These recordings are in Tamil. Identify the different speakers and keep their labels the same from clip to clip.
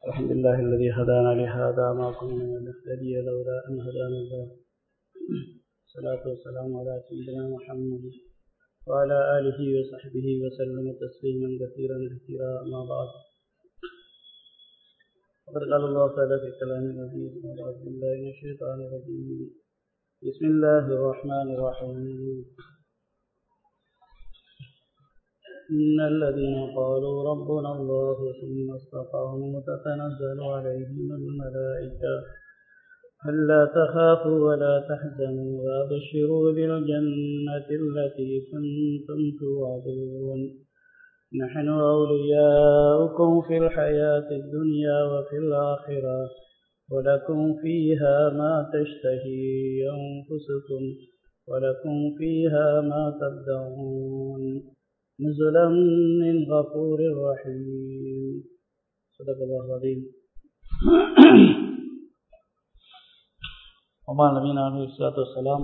Speaker 1: الحمد لله الذي هدانا لهذا ما كنا لنهتدي لولا أن هدانا الله الصلاة والسلام على سيدنا محمد وعلى آله وصحبه وسلم تسليما كثيرا كثيرا أما بعد وقد قال الله تعالى في كلام العزيز أعوذ بالله من الشيطان الرجيم بسم الله الرحمن الرحيم إن الذين قالوا ربنا الله ثم استقاموا تتنزل عليهم الملائكة ألا تخافوا ولا تحزنوا وأبشروا بالجنة التي كنتم توعدون نحن أولياؤكم في الحياة الدنيا وفي الآخرة ولكم فيها ما تشتهي أنفسكم ولكم فيها ما تدعون نزلا من غفور رحيم صدق الله العظيم وما نبينا عليه الصلاة والسلام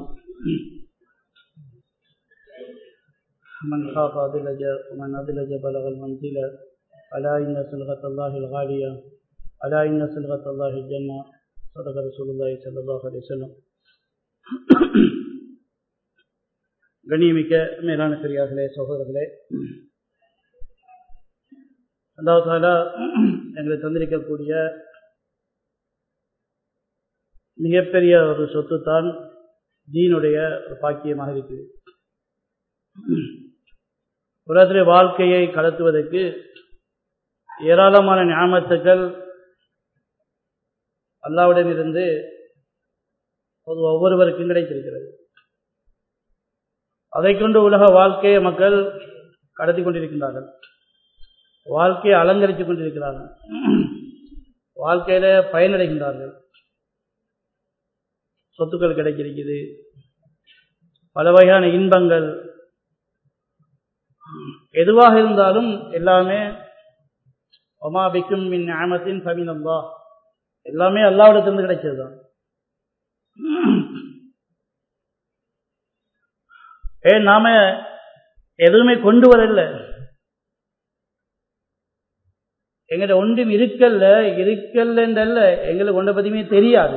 Speaker 1: من خاف أدلج ومن أدلج بلغ المنزل ألا إن صلغة الله الغالية ألا إن صلغة الله الجنة صدق رسول الله صلى الله عليه وسلم கண்ணியமிக்க மேலான பெரியார்களே சகோதரர்களே அதாவது எங்களுக்கு தந்திருக்கக்கூடிய மிகப்பெரிய ஒரு சொத்து தான் ஜீனுடைய ஒரு பாக்கியமாக இருக்குது உலகத்திலே வாழ்க்கையை கடத்துவதற்கு ஏராளமான ஞாபகத்துக்கள் அல்லாவிடமிருந்து ஒவ்வொருவருக்கும் கிடைத்திருக்கிறது அதை கொண்டு உலக வாழ்க்கையை மக்கள் கடத்தி கொண்டிருக்கின்றார்கள் வாழ்க்கையை அலங்கரித்துக் கொண்டிருக்கிறார்கள் வாழ்க்கையில பயனடைகின்றார்கள் சொத்துக்கள் கிடைக்கிறது பல வகையான இன்பங்கள் எதுவாக இருந்தாலும் எல்லாமே ஒமாபிக்கும் மின் ஆமத்தின் சமீனம்பா எல்லாமே அல்லாவிடத்திலிருந்து கிடைச்சதுதான் ஏ நாம எதுவுமே கொண்டு வரல எங்கிட்ட ஒன்றும் இருக்கல்ல இருக்கல்லன்றல்ல எங்களுக்கு ஒன்றை பத்தியுமே தெரியாது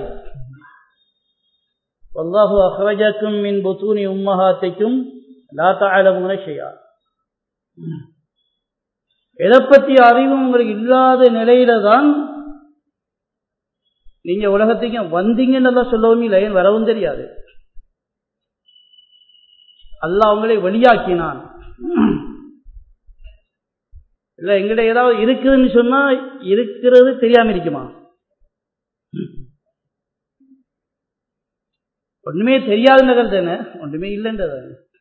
Speaker 1: வல்லாஹு அஹ்ரஜக்கும் மின் புத்தூனி உம்மஹாத்தைக்கும் லா தாழமுன செய்யா எதை பற்றி அறிவும் உங்களுக்கு இல்லாத நிலையில தான் நீங்க உலகத்துக்கு வந்தீங்கன்னு சொல்லவும் இல்லை வரவும் தெரியாது அல்லாஹ் அவங்களை வெளியாக்கினான் இல்ல எங்கிட்ட ஏதாவது இருக்குதுன்னு சொன்னா இருக்கிறது தெரியாம இருக்குமா ஒண்ணுமே தெரியாத நகல் தானே ஒன்றுமே இல்லைன்றது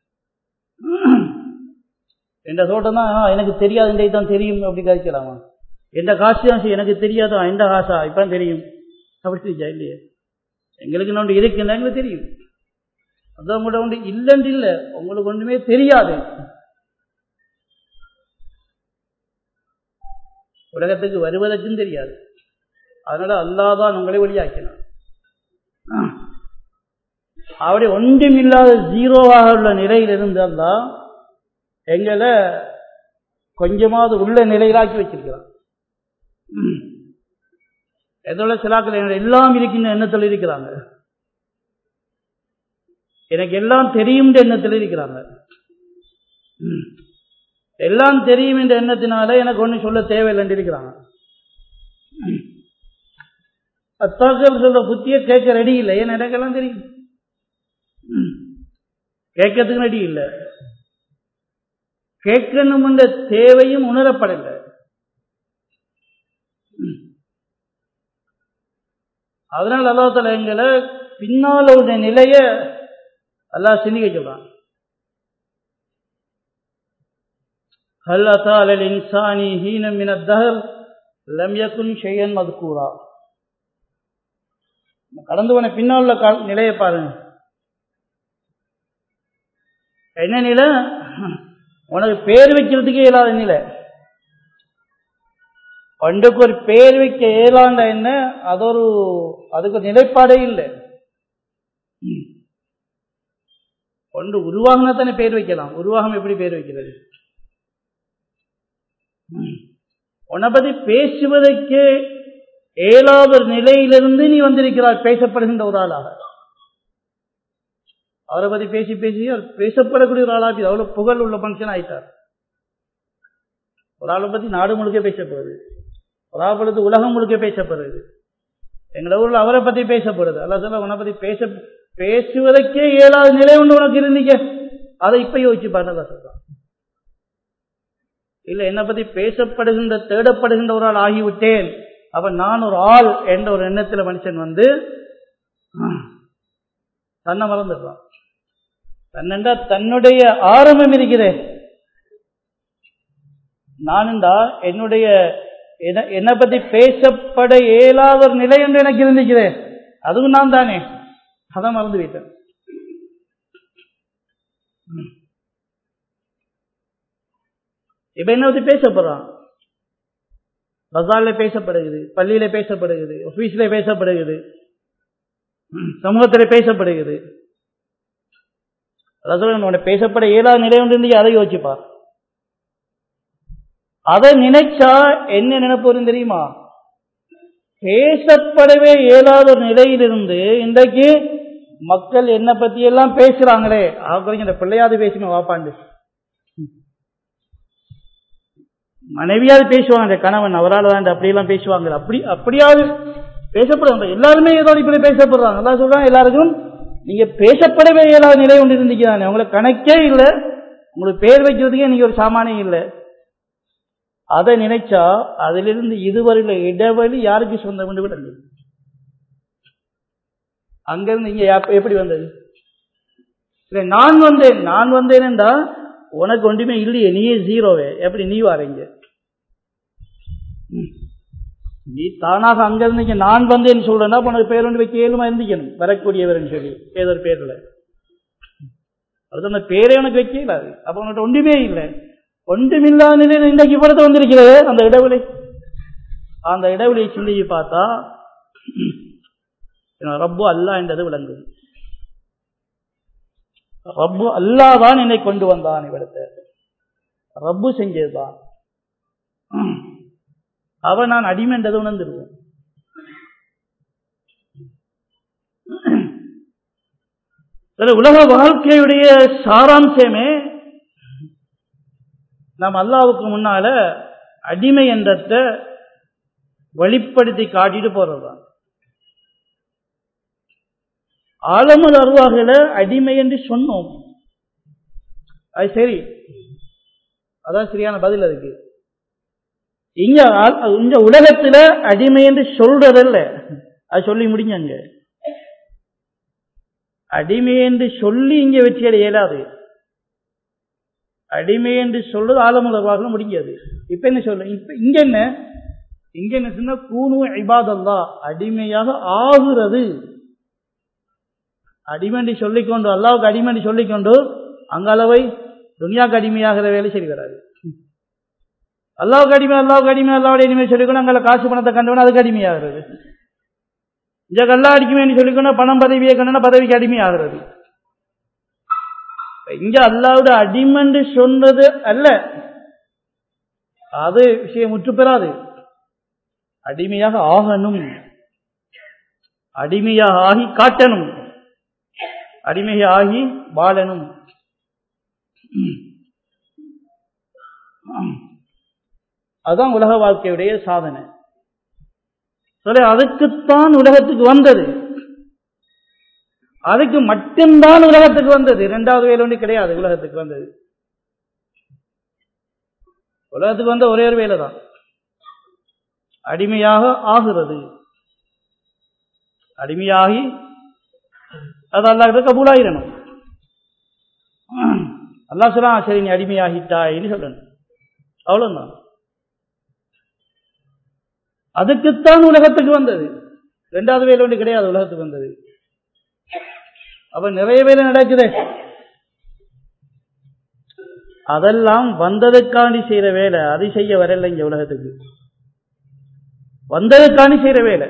Speaker 1: என்ற தோட்டம் தான் எனக்கு தெரியாதுன்றே தான் தெரியும் அப்படி கழிக்கலாமா எந்த காசு தான் எனக்கு தெரியாதோ எந்த காசா இப்ப தெரியும் அப்படி இல்லையே எங்களுக்கு ஒன்று இருக்குன்னு எங்களுக்கு தெரியும் அது உங்கள்ட்ட ஒன்று இல்லைன்னு இல்லை உங்களுக்கு ஒன்றுமே தெரியாது உலகத்துக்கு வருவதற்கும் தெரியாது அதனால அல்லாதான் உங்களை வெளியாக்கினான் அப்படி ஒன்றும் இல்லாத ஜீரோவாக உள்ள நிலையில் இருந்து அல்லா எங்களை கொஞ்சமாவது உள்ள நிலையிலாக்கி வச்சிருக்கிறான் எதோட சிலாக்கள் எல்லாம் இருக்கின்ற எண்ணத்தில் இருக்கிறாங்க எனக்கு எல்லாம் தெரியும் எண்ணத்தில் இருக்கிறாங்க எல்லாம் தெரியும் என்ற எண்ணத்தினால எனக்கு ஒண்ணு சொல்ல தேவையில்லை இருக்கிறாங்க அத்தாக்கள் சொல்ற புத்திய கேட்க ரெடி இல்லை ஏன் எனக்கெல்லாம் தெரியும் கேட்கறதுக்கு ரெடி இல்லை கேட்கணும் என்ற தேவையும் உணரப்படலை அதனால் அல்லாத்தால எங்களை பின்னால் உள்ள நிலைய அல்லாஹ் சிந்திக்க சொல்றான் هل أتى للإنسان حين من الدهر لم يكن شيئا مذكورا கடந்து போன பின்னால் உள்ள நிலையை பாருங்க என்ன நிலை உனக்கு பேர் வைக்கிறதுக்கே இயலாத நிலை பண்டுக்கு ஒரு பேர் வைக்க இயலாண்ட என்ன அது ஒரு அதுக்கு ஒரு நிலைப்பாடே இல்லை ஒன்று உருவாகினா தானே பேர் வைக்கலாம் உருவாகம் எப்படி பேர் வைக்கிறது உன்னை பத்தி பேசுவதற்கே ஏழாவது நிலையிலிருந்து நீ வந்திருக்கிறாய் பேசப்படுகின்ற ஒரு ஆளாக அவரை பத்தி பேசி பேசி அவர் பேசப்படக்கூடிய ஒரு ஆளாக அவ்வளவு புகழ் உள்ள மனுஷன் ஆயிட்டார் ஒரு ஆளை பத்தி நாடு முழுக்க பேசப்படுது ஒரு ஆள் பத்தி உலகம் முழுக்க பேசப்படுது எங்களோட ஊர்ல அவரை பத்தி பேசப்படுது அல்ல சொல்ல உன்னை பத்தி பேச பேசுவதற்கே ஏழாவது நிலை ஒன்று உனக்கு இருந்தீங்க அதை இப்ப யோசிச்சு பாருங்க சொல்றான் இல்ல என்னை பத்தி பேசப்படுகின்ற தேடப்படுகின்ற ஒரு ஆள் ஆகிவிட்டேன் அப்ப நான் ஒரு ஆள் என்ற ஒரு எண்ணத்துல மனுஷன் வந்து தன்னை மறந்துடுறான் தன்னென்றா தன்னுடைய ஆரம்பம் இருக்கிறேன் நானுண்டா என்னுடைய என்னை பத்தி பேசப்பட இயலாத ஒரு நிலை என்று எனக்கு இருந்துக்கிறேன் அதுவும் நான் தானே அதை மறந்து விட்டேன் இப்ப என்ன பத்தி பேசப்படுறான் பஜார்ல பேசப்படுகிறது பள்ளியில பேசப்படுகிறது ஆபீஸ்ல பேசப்படுகிறது சமூகத்தில் பேசப்படுகிறது அதாவது பேசப்பட இயலாத நிலை ஒன்று இருந்து அதை யோசிச்சுப்பா அதை நினைச்சா என்ன நினைப்பு வரும் தெரியுமா பேசப்படவே இயலாத ஒரு நிலையிலிருந்து இன்றைக்கு மக்கள் என்ன பத்தி எல்லாம் பேசுறாங்களே அவங்க இந்த பிள்ளையாவது பேசணும் வாப்பாண்டு மனைவியாவது பேசுவாங்க கணவன் அவரால் தான் அப்படியெல்லாம் பேசுவாங்க அப்படி அப்படியாவது பேசப்படுவாங்க எல்லாருமே ஏதோ இப்படி பேசப்படுறாங்க அதான் சொல்றாங்க எல்லாருக்கும் நீங்க பேசப்படவே இயலாத நிலை ஒன்று இருந்துக்கிறாங்க உங்களுக்கு கணக்கே இல்லை உங்களுக்கு பேர் வைக்கிறதுக்கே நீங்க ஒரு சாமானே இல்லை அதை நினைச்சா அதிலிருந்து இதுவரையில இடைவெளி யாருக்கு சொந்தம் என்று விட அங்கிருந்து இங்க எப்படி வந்தது இல்லை நான் வந்தேன் நான் வந்தேன் என்றா உனக்கு ஒன்றுமே இல்லையே நீயே ஜீரோவே எப்படி நீ வரீங்க நீ தானாக அங்கிருந்து இங்க நான் வந்தேன்னு சொல்றேன்னா உனக்கு பேர் ஒன்று வைக்க ஏழுமா இருந்துக்கணும் வரக்கூடியவர்னு சொல்லி ஏதோ ஒரு பேர்ல அது அந்த பேரே உனக்கு வைக்க இல்லாது அப்ப உனக்கு ஒன்றுமே இல்லை ஒன்றுமில்லாத நிலையில் இன்றைக்கு படத்தை வந்திருக்கிறது அந்த இடைவெளி அந்த இடைவெளியை சிந்திச்சு பார்த்தா ரப்பு அல்லா என்றது விளங்கும் ரப்பு அல்லாதான் என்னை கொண்டு வந்தான் இவிடத்தை ரப்பு செஞ்சதுதான் அவன் நான் அடிமை என்றதை உணர்ந்துருவோம் உலக வாழ்க்கையுடைய சாராம்சமே நாம் அல்லாவுக்கு முன்னால அடிமை என்றத வெளிப்படுத்தி காட்டிட்டு போறதுதான் ஆலமுல் அருவாகல அடிமை என்று சொன்னோம் அது சரி அதான் சரியான பதில் அதுக்கு இங்க இந்த உலகத்துல அடிமை என்று சொல்றதல்ல அது சொல்லி முடிஞ்சாங்க அடிமை என்று சொல்லி இங்க வெற்றி அடைய இயலாது அடிமை என்று சொல்றது ஆலமுலவாக முடிஞ்சது இப்ப என்ன சொல்ல இப்ப இங்க என்ன இங்க என்ன சொன்னா கூணு ஐபாதல்லா அடிமையாக ஆகுறது அடிமண்டி சொல்லிக்கொண்டு அல்லாவுக்கு அடிமண்டி சொல்லிக்கொண்டு அங்களவை துனியாவுக்கு அடிமையாகிற வேலை சரி வராது அல்லாவுக்கு அடிமை அல்லாவுக்கு அடிமை அல்லாவுடைய அடிமை சொல்லிக்கணும் அங்கே காசு பணத்தை கண்டவன அதுக்கு அடிமையாகிறது இங்க கல்லா அடிக்குமேன்னு சொல்லிக்கணும் பணம் பதவியை கண்டனா பதவிக்கு அடிமையாகிறது இங்க அல்லாவோட அடிமண்டு சொன்னது அல்ல அது விஷயம் முற்று பெறாது அடிமையாக ஆகணும் அடிமையாக ஆகி காட்டணும் அடிமையாக ஆகி வாழணும் அதுதான் உலக வாழ்க்கையுடைய சாதனை சரி அதுக்குத்தான் உலகத்துக்கு வந்தது அதுக்கு மட்டும்தான் உலகத்துக்கு வந்தது இரண்டாவது வேலை ஒன்று கிடையாது உலகத்துக்கு வந்தது உலகத்துக்கு வந்த ஒரே ஒரு வேலை தான் அடிமையாக ஆகிறது அடிமையாகி அது அல்லாஹ் கபூலாயிரணும் அல்லா சொல்லா சரி நீ அடிமையாகிட்டாயின்னு சொல்லணும் அவ்வளவுதான் அதுக்குத்தான் உலகத்துக்கு வந்தது ரெண்டாவது வேலை ஒன்று கிடையாது உலகத்துக்கு வந்தது அப்ப நிறைய வேலை நடக்குது அதெல்லாம் வந்ததுக்காண்டி செய்யற வேலை அதை செய்ய வரல இங்க உலகத்துக்கு வந்ததுக்காண்டி செய்யற வேலை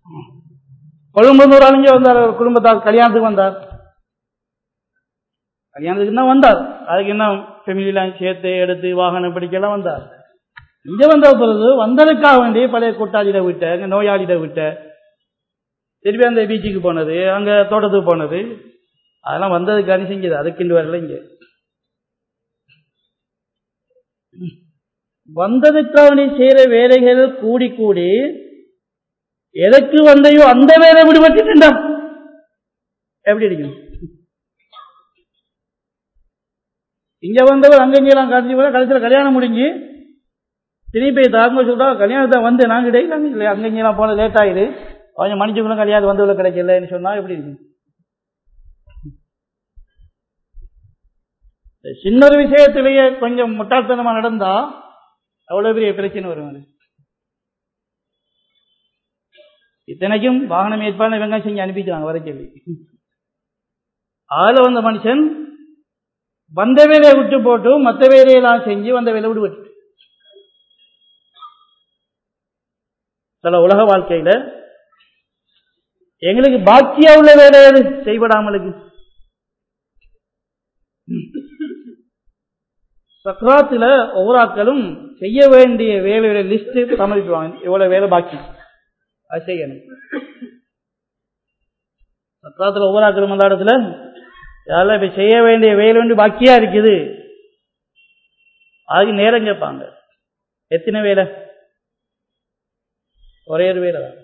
Speaker 1: கொழும்புல ஒரு அழிஞ்ச வந்தார் குடும்பத்தார் கல்யாணத்துக்கு வந்தார் கல்யாணத்துக்கு தான் வந்தார் அதுக்கு என்ன ஃபெமிலிலாம் சேர்த்து எடுத்து வாகனம் பிடிக்கலாம் வந்தார் இங்க வந்த பிறகு வந்ததுக்காக வேண்டி பழைய கூட்டாளியிட விட்ட அங்க நோயாளியிட விட்ட திருப்பி அந்த பீச்சுக்கு போனது அங்க தோட்டத்துக்கு போனது அதெல்லாம் வந்ததுக்காண்டி செஞ்சது அதுக்கு வரல இங்க வந்ததுக்காக செய்யற வேலைகள் கூடி கூடி எதற்கு வந்தையோ அந்த வேலை விடுபட்டுட்டா எப்படி இருக்கும் இங்க வந்தவர் அங்க இங்கெல்லாம் காட்சி போல கடைசியில் கல்யாணம் முடிஞ்சு திருப்பி தாங்க சொல்றா கல்யாணத்தை வந்து நாங்க இடையில இல்லை அங்க இங்கெல்லாம் போன லேட் ஆயிடு கொஞ்சம் மன்னிச்சுக்கணும் கல்யாணம் வந்தவள கிடைக்கலன்னு சொன்னா எப்படி இருக்கும் சின்ன ஒரு விஷயத்திலேயே கொஞ்சம் முட்டாள்தனமா நடந்தா அவ்வளவு பெரிய பிரச்சனை வரும் அது இத்தனைக்கும் வாகனம் ஏற்பாடு வெங்காயம் செஞ்சு அனுப்பிக்கிறாங்க வர சொல்லி ஆள வந்த மனுஷன் வந்த வேலையை விட்டு போட்டு மற்ற வேலையெல்லாம் செஞ்சு வந்த வேலை விடுபட்டு சில உலக வாழ்க்கையில எங்களுக்கு பாக்கியா உள்ள வேலை எது செய்படாமலுக்கு சக்ராத்துல ஒவ்வொரு ஆட்களும் செய்ய வேண்டிய வேலையோட லிஸ்ட் சமர்ப்பிப்பாங்க எவ்வளவு வேலை பாக்கி அது செய்யணும் சக்ராத்துல ஒவ்வொரு ஆட்களும் அந்த இடத்துல யாரெல்லாம் இப்ப செய்ய வேண்டிய வேலை வேண்டி பாக்கியா இருக்குது அதுக்கு நேரம் கேட்பாங்க எத்தனை வேலை ஒரே ஒரு வேலை தான்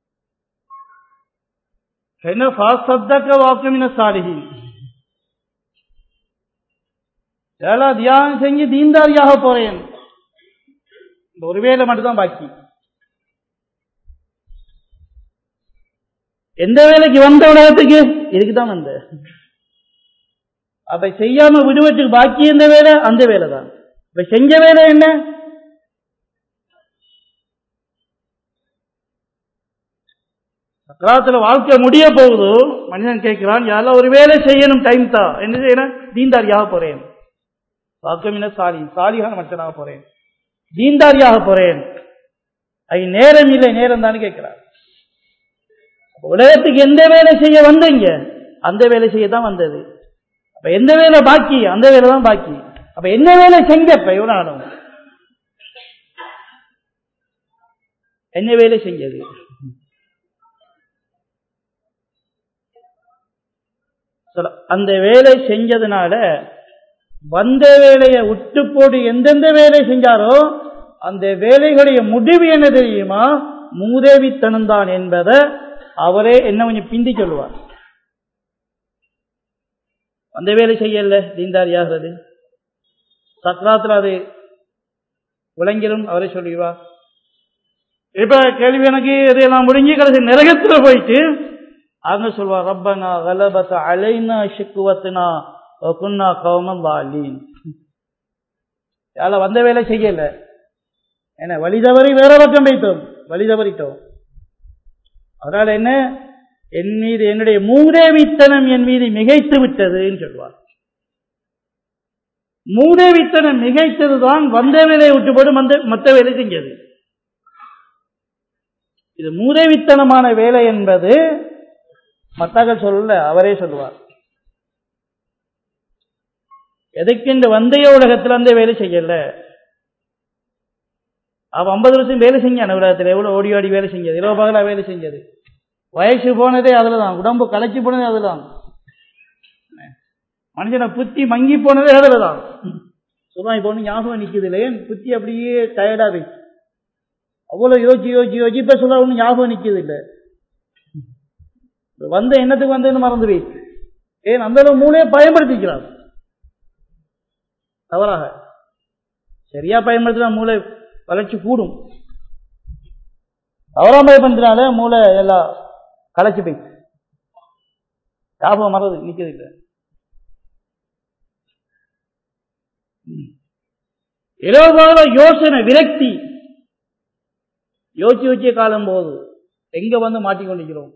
Speaker 1: என்ன ஃபாஸ்தக்க வாக்கமின சாலிஹி ஏழா தியானம் செஞ்சு தீந்தாரியாக போறேன் இந்த ஒரு வேலை மட்டும்தான் பாக்கி எந்த வேலைக்கு வந்த உலகத்துக்கு இதுக்கு தான் வந்த அப்ப செய்யாம விடுவதுக்கு பாக்கி எந்த வேலை அந்த வேலை தான் இப்ப செஞ்ச வேலை என்ன சக்கராத்துல வாழ்க்கை முடிய போகுது மனிதன் கேட்கிறான் யாரெல்லாம் ஒரு வேலை செய்யணும் டைம் தான் என்ன செய்யணும் தீந்தாரியாக போறேன் வாக்கமின சாலி சாலியான மனுஷனாக போறேன் தீந்தாரியாக போறேன் அது நேரம் இல்லை நேரம் தான் கேட்கிறார் உலகத்துக்கு எந்த வேலை செய்ய வந்தீங்க அந்த வேலை செய்ய தான் வந்தது அப்ப எந்த வேலை பாக்கி அந்த வேலை தான் பாக்கி அப்ப என்ன வேலை செஞ்சப்ப எவ்வளவு நாளும் என்ன வேலை செஞ்சது அந்த வேலை செஞ்சதுனால வந்த வேலையை விட்டு போட்டு எந்தெந்த வேலை செஞ்சாரோ அந்த வேலைகளுடைய முடிவு என்ன தெரியுமா மூதேவித்தனம் தான் என்பதை அவரே என்ன கொஞ்சம் பிந்தி சொல்லுவார் அந்த வேலை செய்யல தீந்தாரியாகிறது சத்ராத்தில் அது விளங்கிடும் அவரே சொல்லுவார் இப்ப கேள்வி எனக்கு இதையெல்லாம் முடிஞ்சு கடைசி நரகத்துல போயிட்டு அவங்க சொல்வார் ரப்பனா கலபத்த அலைனா ஷிக்குவத்தினா குன்னா கௌமம் வாலீன் யால வந்த வேலை செய்யல என்ன வழி தவறி வேற பக்கம் வைத்தோம் வழி தவறிட்டோம் அதனால என்ன என் மீது என்னுடைய மூதேவித்தனம் என் மீது மிகைத்து விட்டதுன்னு சொல்வார் மூதேவித்தனம் மிகைத்ததுதான் வந்த வேலையை விட்டு போட்டு மந்த மற்ற வேலை செஞ்சது இது மூதேவித்தனமான வேலை என்பது மத்தாக்கள் சொல்லல அவரே சொல்லுவார் எதுக்கு இந்த வந்தைய உலகத்தில் அந்த வேலை செய்யல அவ ஐம்பது வருஷம் வேலை செஞ்சான் உலகத்தில் எவ்வளவு ஓடி ஓடி வேலை செஞ்சது இரவு பகலா வேலை செஞ்சது வயசு போனதே அதுல தான் உடம்பு களைச்சி போனதே அதுதான் மனுஷனை புத்தி மங்கி போனதே அதுல தான் சொல்லுவான் இப்போ ஒன்று ஞாபகம் நிற்குது இல்லையே புத்தி அப்படியே டயர்டா போயிடுச்சு அவ்வளவு யோசிச்சு யோசிச்சு யோசிச்சு இப்ப சொல்ல ஒன்றும் ஞாபகம் நிற்குது இல்லை வந்த எண்ணத்துக்கு வந்தேன்னு மறந்து போயிடுச்சு ஏன் அந்த அளவு மூளையை பயன்படுத்திக்கிறான் தவறாக சரியா பயன்படுத்தினா மூளை வளர்ச்சி கூடும் தவறா பயன்படுத்தினாலே மூளை எல்லாம் களைச்சு போயிடுச்சு ஞாபகம் மறந்து நிற்கிறது இல்லை இலவச யோசனை விரக்தி யோசிச்சு யோசிச்ச காலம் போது எங்க வந்து மாட்டிக்கொண்டிருக்கிறோம்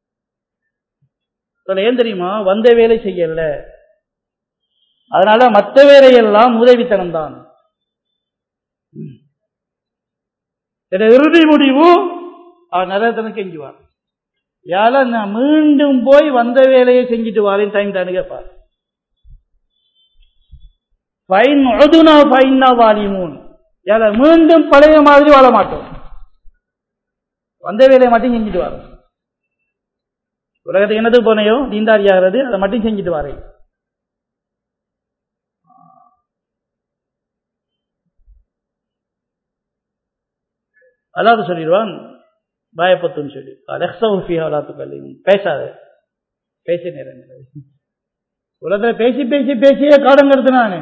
Speaker 1: ஏன் தெரியுமா வந்த வேலை செய்யல அதனால மற்ற வேலையெல்லாம் உதவித்தனம் தான் இறுதி முடிவு அவர் நரகத்தனம் செஞ்சுவார் யால நான் மீண்டும் போய் வந்த வேலையை செஞ்சுட்டு வாரேன் டைம் தானு கேட்பார் ஃபைன் உதுனா ஃபைன்னா வாலிமூன் ஏல மீண்டும் பழைய மாதிரி வாழ மாட்டோம் வந்த வேலையை மட்டும் செஞ்சுட்டு வரோம் உலகத்துக்கு என்னது போனையோ தீண்டாரி ஆகிறது அதை மட்டும் செஞ்சுட்டு வரேன் அல்லாத சொல்லிடுவான் பயப்பத்துன்னு சொல்லி அலெக்ஸாவுஃபியாலாத்து பேசாத பேச நேரம் உலகத்தில் பேசி பேசி பேசியே காடம் கருத்துனானே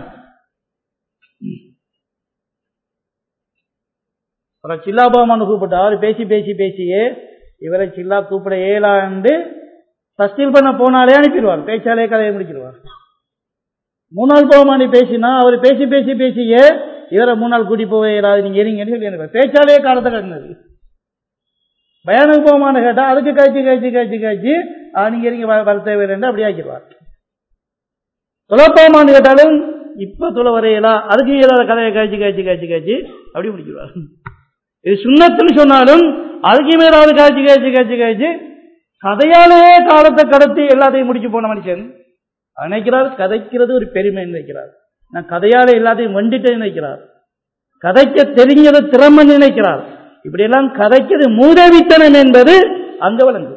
Speaker 1: அப்புறம் சில்லாபாமான்னு கூப்பிட்டா அவர் பேசி பேசி பேசியே இவரை சில்லா கூப்பிட ஏலாண்டு தஸ்தீல் பண்ண போனாலே அனுப்பிடுவார் பேச்சாலே கதையை முடிச்சிடுவார் மூணாள் போகமாண்டி பேசினா அவர் பேசி பேசி பேசியே இவரை மூணாள் கூட்டி போவே இயலாது நீங்க இருங்கன்னு சொல்லி அனுப்ப பேச்சாலே காலத்தை கட்டினது பயானுக்கு போகமான்னு கேட்டா அதுக்கு காய்ச்சி காய்ச்சி காய்ச்சி காய்ச்சி நீங்க இருங்க வர தேவையில்லை அப்படி ஆக்கிடுவார் தொலைப்போமான்னு கேட்டாலும் இப்ப தொலை வரையலா அதுக்கு இயலாத கதையை காய்ச்சி காய்ச்சி காய்ச்சி காய்ச்சி அப்படி முடிச்சிடுவார் இது சுண்ணத்துன்னு சொன்னாலும் அதுக்கு மேலாவது காய்ச்சி காய்ச்சி காய்ச்சி காய்ச்சி கதையாலே காலத்தை கடத்தி எல்லாத்தையும் முடிச்சு போன மனுஷன் நினைக்கிறார் கதைக்கிறது ஒரு பெருமை நினைக்கிறார் நான் கதையால எல்லாத்தையும் வண்டிட்டு நினைக்கிறார் கதைக்க தெரிஞ்சது திறமை நினைக்கிறார் இப்படியெல்லாம் கதைக்கிறது மூதவித்தனம் என்பது அங்க வழங்கு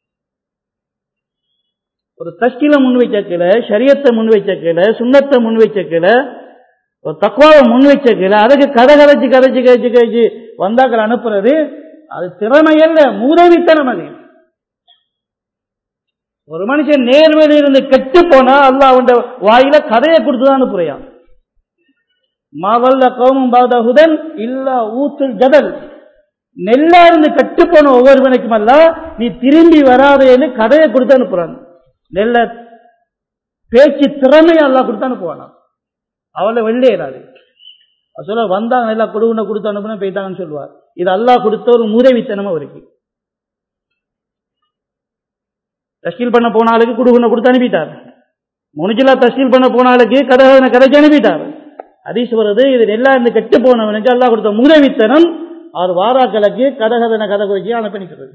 Speaker 1: ஒரு தஷ்கில முன் வைக்கல சரியத்தை முன் வைக்கல சுண்ணத்தை முன் வைக்கல ஒரு தக்குவாவை முன் வைக்கல அதுக்கு கதை கதைச்சு கதைச்சு கதைச்சு கதைச்சு வந்தாக்கள் அனுப்புறது அது திறமையல்ல மூதவித்தனம் அது ஒரு மனுஷன் நேர்மையில இருந்து கெட்டு போனா அல்ல அவன் வாயில கதையை கொடுத்துதான் அனுப்புறையான் மாவல்ல கௌமும் பாதகுதன் இல்ல ஊத்துல் ஜதல் நெல்லா இருந்து கட்டு போன ஒவ்வொருவனுக்கும் அல்ல நீ திரும்பி வராதேன்னு கதையை கொடுத்து அனுப்புறான் நெல்ல பேச்சு திறமையை அல்லா கொடுத்து அனுப்புவானா அவளை வெள்ளையிடாது சொல்ல வந்தாங்க நல்லா கொடுகுன கொடுத்து அனுப்புனா போயிட்டாங்கன்னு சொல்லுவார் இது அல்லா கொடுத்த ஒரு மூதவித்தனம் அவருக்கு தஸ்கீல் பண்ண போன ஆளுக்கு குடுகுன கொடுத்து அனுப்பிட்டார் முனிஜிலா தஸ்கீல் பண்ண போன ஆளுக்கு கதகதனை கதைச்சு அனுப்பிட்டார் ஹதீஸ் வருது இது எல்லாம் இந்த கெட்டு போனவனுக்கு அல்லா கொடுத்த மூதவித்தனம் அவர் வாராக்களுக்கு கதகதனை கதை குறிச்சு அனுப்பிக்கிறது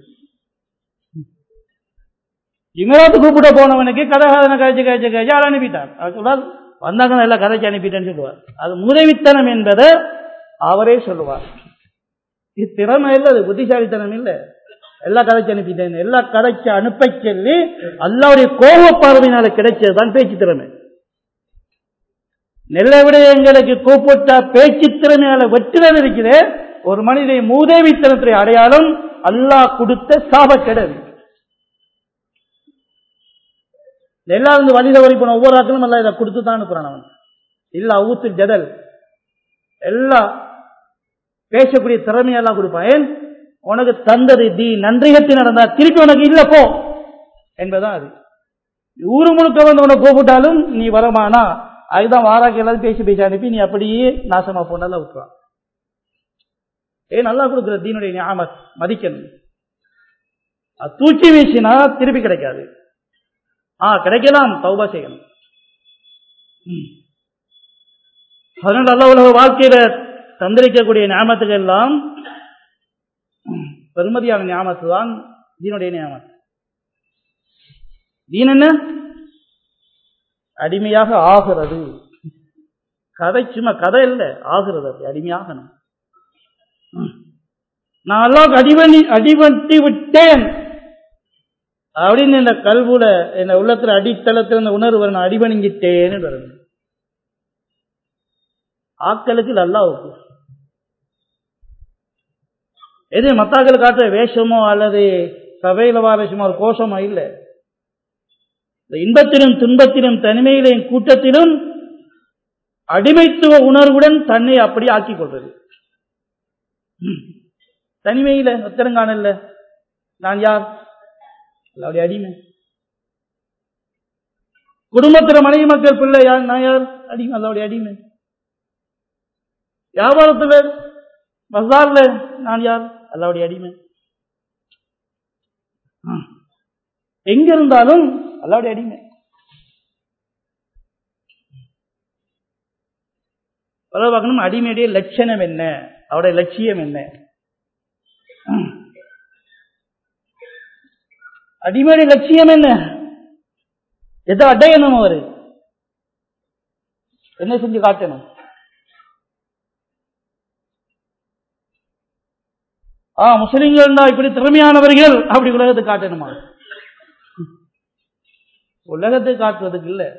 Speaker 1: இமராத்து கூப்பிட போனவனுக்கு கதகதனை கதைச்சு கதைச்சு கதைச்சு ஆள் அனுப்பிட்டார் அவர் சொல்றார் வந்தாங்க எல்லாம் கதைச்சு அனுப்பிட்டேன்னு சொல்லுவார் அது மூதவித்தனம் என்பதை அவரே சொல்லுவார் இது திறமை இல்லை அது புத்திசாலித்தனம் இல்லை எல்லா கதைச்சு அனுப்பிட்டேன் எல்லா கதைச்சு அனுப்ப சொல்லி அல்லாவுடைய கோப பார்வையினால கிடைச்சதுதான் பேச்சு திறமை நெல்லை விட எங்களுக்கு கூப்பிட்ட பேச்சு திறமையால வெற்றிடம் இருக்கிறே ஒரு மனிதை மூதேவித்தனத்துடைய அடையாளம் அல்லாஹ் கொடுத்த சாபக்கெடல் நெல்லா வந்து வழியில வரி போன ஒவ்வொரு ஆக்களும் எல்லாம் இதை கொடுத்து தான் அனுப்புறான் அவன் இல்ல ஊத்து ஜதல் எல்லாம் பேசக்கூடிய திறமையெல்லாம் கொடுப்பான் ஏன் உனக்கு தந்தது தி நன்றிகத்தி நடந்தா திருப்பி உனக்கு இல்ல போ என்பதான் அது ஊரு முழுக்க வந்து உனக்கு கூப்பிட்டாலும் நீ வரமானா அதுதான் வாராக்கு எல்லாரும் பேசி பேசி அனுப்பி நீ அப்படியே நாசமா போனால விட்டுருவான் ஏ நல்லா கொடுக்குற தீனுடைய ஞாபகம் மதிக்கணும் அது தூக்கி வீசினா திருப்பி கிடைக்காது ஆ கிடைக்கலாம் தௌபா செய்யணும் அதனால அல்ல உலக வாழ்க்கையில தந்திரிக்கக்கூடிய ஞாபகத்துக்கு எல்லாம் பெருமதியான ஞாபகத்து தான் தீனுடைய ஞாபகம் தீன் என்ன அடிமையாக ஆகிறது கதை சும்மா கதை இல்லை ஆகிறது அப்படி அடிமையாகணும் நான் அல்லாவுக்கு அடிபணி அடிபட்டு விட்டேன் அப்படின்னு இந்த கல்வில இந்த உள்ளத்துல அடித்தளத்தில் இந்த உணர்வு நான் அடிபணிஞ்சிட்டேன்னு வரணும் ஆக்களுக்கு அல்லாவுக்கு எது மத்தாக்கள் காட்டுற வேஷமோ அல்லது சபையில வேஷமோ ஒரு கோஷமோ இல்லை இந்த இன்பத்திலும் துன்பத்திலும் தனிமையிலும் கூட்டத்திலும் அடிமைத்துவ உணர்வுடன் தன்னை அப்படி ஆக்கிக் கொள்றது தனிமையில ஒத்தரங்கானல்ல நான் யார் அல்லாவுடைய அடிமை குடும்பத்தில் மனைவி மக்கள் பிள்ளை யார் நான் யார் அடிமை அல்லாவுடைய அடிமை வியாபாரத்தில் பசார்ல நான் யார் அல்லாவுடைய அடிமை எங்க இருந்தாலும் அல்லாவுடைய அடிமை பார்க்கணும் அடிமையுடைய லட்சணம் என்ன அவருடைய லட்சியம் என்ன அடிமையுடைய லட்சியம் என்ன எதை அடையணும் அவரு என்ன செஞ்சு காட்டணும் ஆ முஸ்லிம்கள் தான் இப்படி திறமையானவர்கள் அப்படி உலகத்தை காட்டணுமா உலகத்தை காட்டுறதுக்கு இல்ல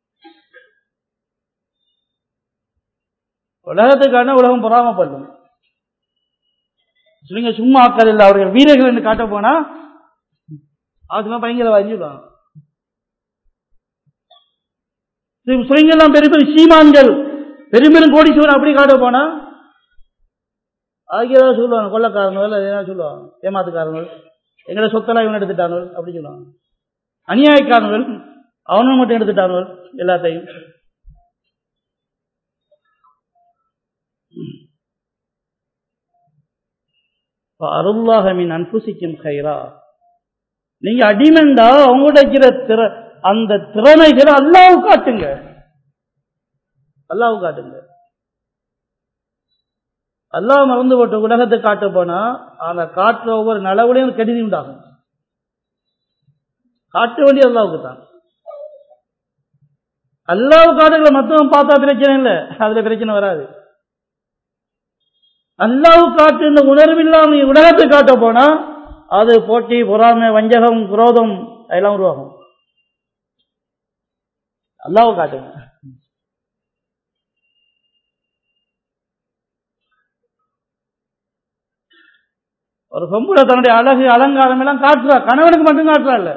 Speaker 1: உலகத்தை காட்டினா உலகம் பொறாமப்படும் முஸ்லிங்க சும்மா ஆக்கள் இல்லை அவர்கள் வீரர்கள் என்று காட்ட போனா அதுதான் பயங்கரவாதி சொல்லுவாங்க முஸ்லிம்கள் பெரிய பெரிய சீமான்கள் பெரும் பெரும் கோடீஸ்வரர் அப்படி காட்ட போனா அதுக்கு ஏதாவது சொல்லுவாங்க கொள்ளக்காரங்கள் ஏதாவது சொல்லுவாங்க ஏமாத்துக்காரங்கள் எங்களை சொத்தெல்லாம் இவன் எடுத்துட்டாங்க அப்படி சொல்லுவாங்க அநியாயக்காரர்கள் அவனும் மட்டும் எடுத்துட்டாங்க எல்லாத்தையும் அருள்லாகமின் அன்புசிக்கும் கைரா நீங்க அடிமெண்டா அவங்களோட இருக்கிற திற அந்த திறமைகளை அல்லாவு காட்டுங்க அல்லாவு காட்டுங்க அல்லாஹ் மறந்து போட்டு உலகத்தை காட்ட போனா அந்த காட்டுற ஒவ்வொரு நலவுலையும் கெடுதி உண்டாகும் காட்ட வேண்டிய அல்லாவுக்கு தான் அல்லாவு காட்டுகளை மத்தவன் பார்த்தா பிரச்சனை இல்லை அதுல பிரச்சனை வராது அல்லாவு காட்டு இந்த உணர்வு இல்லாம உலகத்தை காட்ட போனா அது போட்டி பொறாமை வஞ்சகம் குரோதம் அதெல்லாம் உருவாகும் அல்லாவை காட்டுங்க ஒரு பொம்பளை தன்னுடைய அழகு அலங்காரம் எல்லாம் காட்டுறா கணவனுக்கு மட்டும் காட்டுறா இல்ல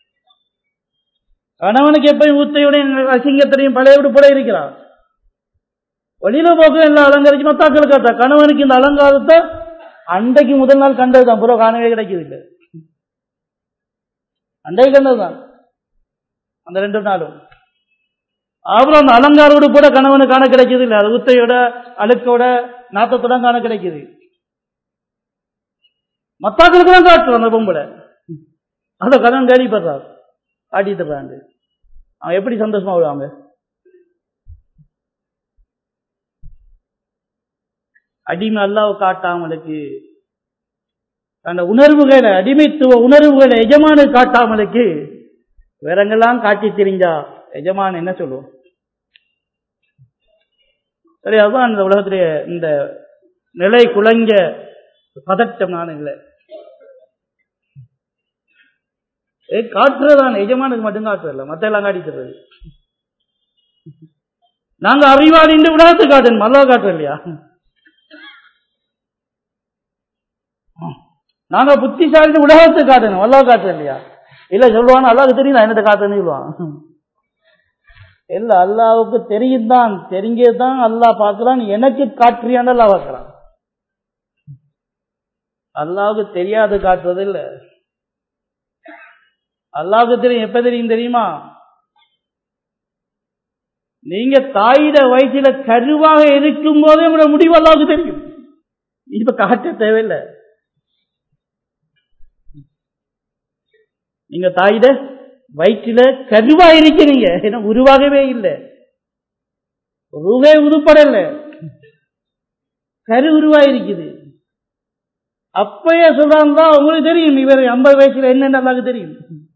Speaker 1: கணவனுக்கு எப்பயும் ஊத்தையுடைய அசிங்கத்திலையும் பழைய விடுபட இருக்கிறான் வெளியில போக்க எல்லாம் அலங்கரிச்சு மத்தாக்கள் காட்டா கணவனுக்கு இந்த அலங்காரத்தை அன்றைக்கு முதல் நாள் கண்டதுதான் புற காணவே கிடைக்குது இல்லை அன்றைக்கு கண்டதுதான் அந்த ரெண்டு நாளும் அப்புறம் அந்த அலங்காரோடு கூட கணவனு காண கிடைக்குது இல்லை அது உத்தையோட அழுக்கோட நாத்தத்தோட காண கிடைக்குது மத்தாக்களுக்கு தான் காட்டுறோம் அந்த பொம்பளை அதை கடன் கேள்விப்படுறாரு ஆட்டிட்டுறாங்க அவன் எப்படி சந்தோஷமா விடுவாங்க அடிமை அல்லாவை காட்டாமலுக்கு அந்த உணர்வுகளை அடிமைத்துவ உணர்வுகளை எஜமான காட்டாமலுக்கு வேறங்கெல்லாம் காட்டி தெரிஞ்சா எஜமான் என்ன சொல்லுவோம் சரி அதுதான் இந்த உலகத்திலே இந்த நிலை குலைஞ்ச பதட்டம் நான் இல்லை ஏ காட்டுறதான் எஜமானுக்கு மட்டும் காட்டுறதில்ல மத்த எல்லாம் காட்டி தர்றது நாங்க அறிவாளின்னு உலகத்தை காட்டணும் மல்லா காட்டுறோம் இல்லையா நாங்க புத்திசாலி உலகத்தை காட்டணும் அல்லா காட்டுறோம் இல்லையா இல்ல சொல்லுவான் அல்லாவுக்கு தெரியும் நான் என்னத்தை காட்டுறேன்னு சொல்லுவான் இல்ல அல்லாவுக்கு தெரியும் தான் தெரிஞ்சதான் அல்லாஹ் பார்க்கிறான் எனக்கு காட்டுறியான்னு அல்லா பார்க்கிறான் அல்லாவுக்கு தெரியாது காட்டுறது இல்ல அல்லாவுக்கு தெரியும் எப்ப தெரியும் தெரியுமா நீங்க தாயிட வயிற்றுல கருவாக இருக்கும் போதே உங்களோட முடிவு அல்லாவுக்கு தெரியும் இப்ப காட்ட தேவையில்லை நீங்க தாயிட வயிற்றுல கருவா இருக்கிறீங்க ஏன்னா உருவாகவே இல்லை உருவே உருப்படல கரு உருவாயிருக்குது அப்பயே சொல்றாங்க உங்களுக்கு தெரியும் இவர் ஐம்பது வயசுல என்னென்ன அல்லாக்கு தெரியும்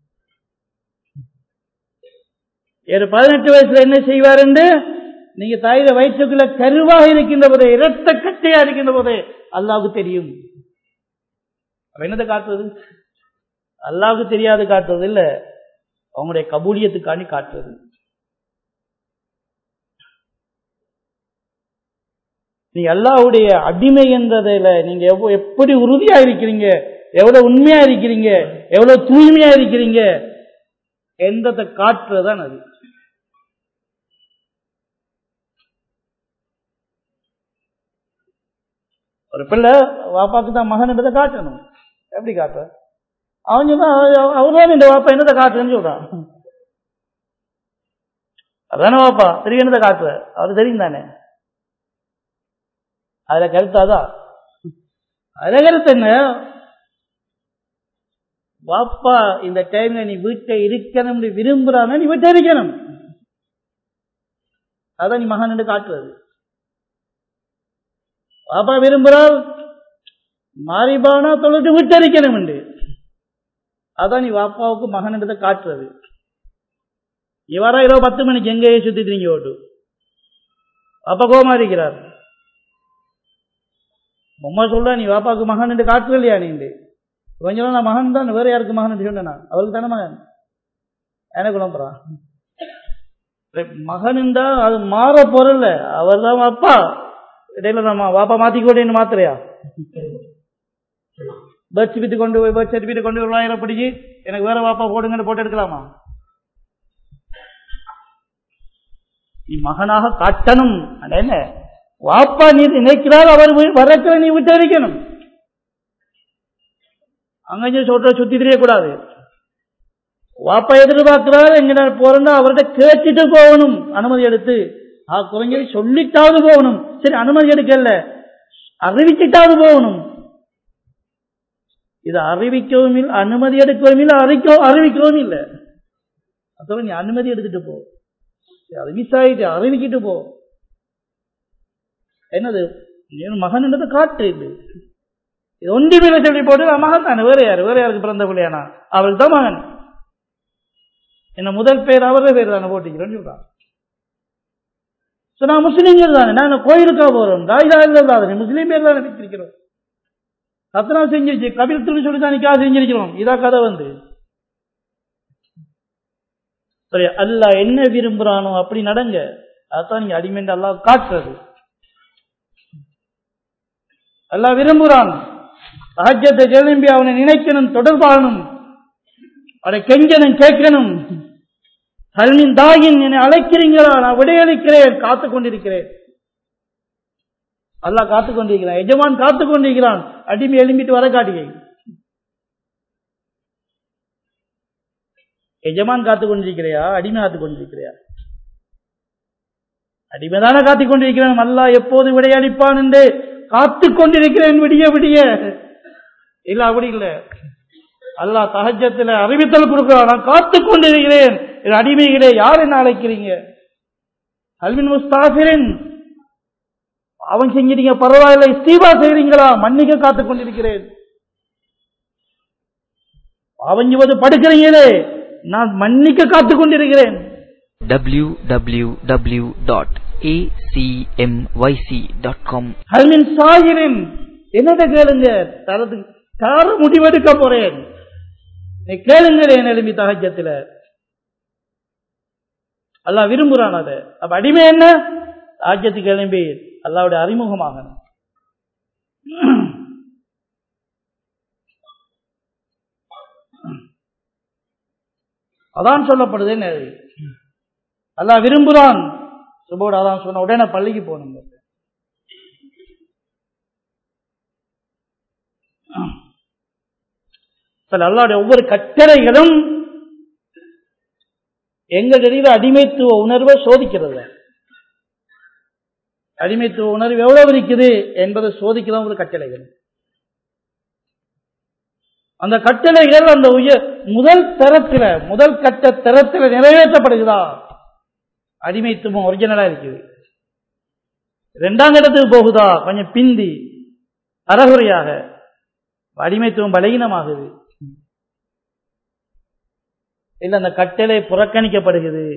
Speaker 1: ஒரு பதினெட்டு வயசுல என்ன செய்வார் என்று நீங்க தாயில வயிற்றுக்குள்ள கருவாக இருக்கின்ற போதே இரத்த கட்டையா இருக்கின்ற போதே அல்லாவுக்கு தெரியும் என்னத்தை காட்டுறது அல்லாவுக்கு தெரியாது காட்டுறது இல்ல அவங்களுடைய கபூலியத்துக்காண்டி காட்டுறது நீங்க அல்லாவுடைய அடிமை என்றதில் நீங்க எப்படி உறுதியா இருக்கிறீங்க எவ்வளவு உண்மையா இருக்கிறீங்க எவ்வளவு தூய்மையா இருக்கிறீங்க என்றதை காட்டுறதுதான் அது ஒரு பிள்ளை வாப்பாக்கு தான் மகன் என்றதை காட்டணும் எப்படி காட்டுற அவன் சொன்னா அவர்தான் இந்த வாப்பா என்னத்தை காட்டுறேன்னு சொல்றான் அதானே வாப்பா தெரியும் என்னத்தை காட்டுற அது தெரியும் தானே அதுல கருத்தாதான் அதுல கருத்து என்ன வாப்பா இந்த டைம்ல நீ வீட்டை இருக்கணும் விரும்புறான நீ வீட்டை இருக்கணும் அதான் நீ மகன் என்று காட்டுறது பாப்பா விரும்புறால் மாறிபானா தொழுட்டு விட்டரிக்கணும் என்று அதான் நீ வாப்பாவுக்கு மகன் என்றதை காட்டுறது இவரா இரவு பத்து மணிக்கு எங்கேயே சுத்திட்டு ஓட்டு அப்ப கோமா இருக்கிறார் உம்மா சொல்ற நீ வாப்பாக்கு மகன் என்று காட்டுற இல்லையா நீ கொஞ்சம் நான் மகன் தான் வேற யாருக்கு மகன் என்று சொன்னேன் அவருக்கு தானே மகன் எனக்கு குழம்புறான் மகன் இருந்தா அது மாற போறல அவர் தான் அப்பா இடையில நம்ம வாப்பா மாத்திக்கோட்டேன்னு மாத்திரையா பர்த் சர்டிஃபிகேட் கொண்டு போய் பர்த் சர்டிஃபிகேட் கொண்டு போய் ஆயிரம் படிச்சு எனக்கு வேற வாப்பா போடுங்கன்னு போட்டு எடுக்கலாமா நீ மகனாக காட்டணும் என்ன வாப்பா நீ நினைக்கிறார் அவர் வரக்கிற நீ விட்டு அடிக்கணும் அங்கே சொல்ற சுத்தி தெரியக்கூடாது வாப்பா எதிர்பார்க்கிறார் எங்க போறேன்னா அவர்கிட்ட கேட்டுட்டு போகணும் அனுமதி எடுத்து ஆ குறைஞ்சது சொல்லிட்டாவது போகணும் சரி அனுமதி எடுக்கல அறிவிச்சிட்டாவது போகணும் இது அறிவிக்கவும் இல்லை அனுமதி எடுக்கவும் இல்லை அறிக்க அறிவிக்கவும் இல்லை அதோட நீ அனுமதி எடுத்துட்டு போ அது மிஸ் ஆயிட்டு அறிவிக்கிட்டு போ என்னது மகன் என்னது காட்டு இது ஒன்றி மேல சொல்லி போட்டு நான் மகன் தானே வேற யாரு வேற யாருக்கு பிறந்த பிள்ளையானா அவளுக்கு தான் மகன் என்ன முதல் பேர் அவரே பேர் தானே போட்டிக்கிறேன்னு சொல்றான் நான் முஸ்லீம்கள் தானே நான் கோயிலுக்கா போறோம் ராஜா இல்லாத முஸ்லீம் பேர் தானே வச்சிருக்கிறோம் சத்தனா செஞ்சிருச்சு கபில் துணி சொல்லி தான் நிக்கா செஞ்சிருக்கிறோம் இதா கதை வந்து சரி அல்ல என்ன விரும்புறானோ அப்படி நடங்க அதான் நீங்க அடிமைண்ட் எல்லாம் காட்டுறது எல்லாம் விரும்புறான் ராஜ்யத்தை எழும்பி அவனை நினைக்கணும் தொடர்பாகணும் அவனை கெஞ்சனும் கேட்கணும் கல்வின் தாயின் என்னை அழைக்கிறீங்களா நான் விடையளிக்கிறேன் காத்துக் கொண்டிருக்கிறேன் அல்லாஹ் காத்துக் கொண்டிருக்கிறான் எஜமான் காத்துக் கொண்டிருக்கிறான் அடிமை எழும்பிட்டு வர காட்டுகை எஜமான் காத்துக் கொண்டிருக்கிறையா அடிமை காத்துக் கொண்டிருக்கிறையா அடிமைதானே காத்துக் கொண்டிருக்கிறேன் அல்லாஹ் எப்போது விடையளிப்பான் என்று காத்துக் கொண்டிருக்கிறேன் விடிய விடிய இல்ல அப்படி இல்ல அல்லாஹ் தகஜத்தில் அறிவித்தல் கொடுக்கிறான் நான் காத்துக் கொண்டிருக்கிறேன் என் அடிமைகளே யார் என்ன அழைக்கிறீங்க அல்வின் முஸ்தாபிரின் அவன் செஞ்சிட்டீங்க பரவாயில்ல இஸ்தீபா செய்றீங்களா மன்னிக்க காத்துக் கொண்டிருக்கிறேன் அவஞ்சுவது படுக்கிறீங்களே நான் மன்னிக்க காத்துக் கொண்டிருக்கிறேன்
Speaker 2: www.acmyc.com
Speaker 1: அல்மின் சாகிரின் என்னத கேளுங்க தரது தார முடிவெடுக்க போறேன் நீ கேளுங்களேன் எழுப்பி தகஜத்துல அல்லாஹ் விரும்புறான் அதை அப்ப அடிமை என்ன ராஜ்யத்துக்கு எழும்பி அல்லாவுடைய அறிமுகமாகணும் அதான் சொல்லப்படுது என்ன அல்லாஹ் விரும்புறான் சுபோடு அதான் சொன்ன உடனே பள்ளிக்கு போகணுங்க அல்லாவுடைய ஒவ்வொரு கட்டளைகளும் எங்களிடையில் அடிமைத்துவ உணர்வை சோதிக்கிறது அடிமைத்துவ உணர்வு எவ்வளவு இருக்குது என்பதை சோதிக்கிறோம் ஒரு கட்டளைகள் அந்த கட்டளைகள் அந்த உயர் முதல் தரத்துல முதல் கட்ட தரத்தில் நிறைவேற்றப்படுகிறதா அடிமைத்துவம் ஒரிஜினலா இருக்குது இரண்டாம் கட்டத்துக்கு போகுதா கொஞ்சம் பிந்தி அறகுறையாக அடிமைத்துவம் பலகீனமாகுது இல்ல அந்த கட்டளை புறக்கணிக்கப்படுகிறது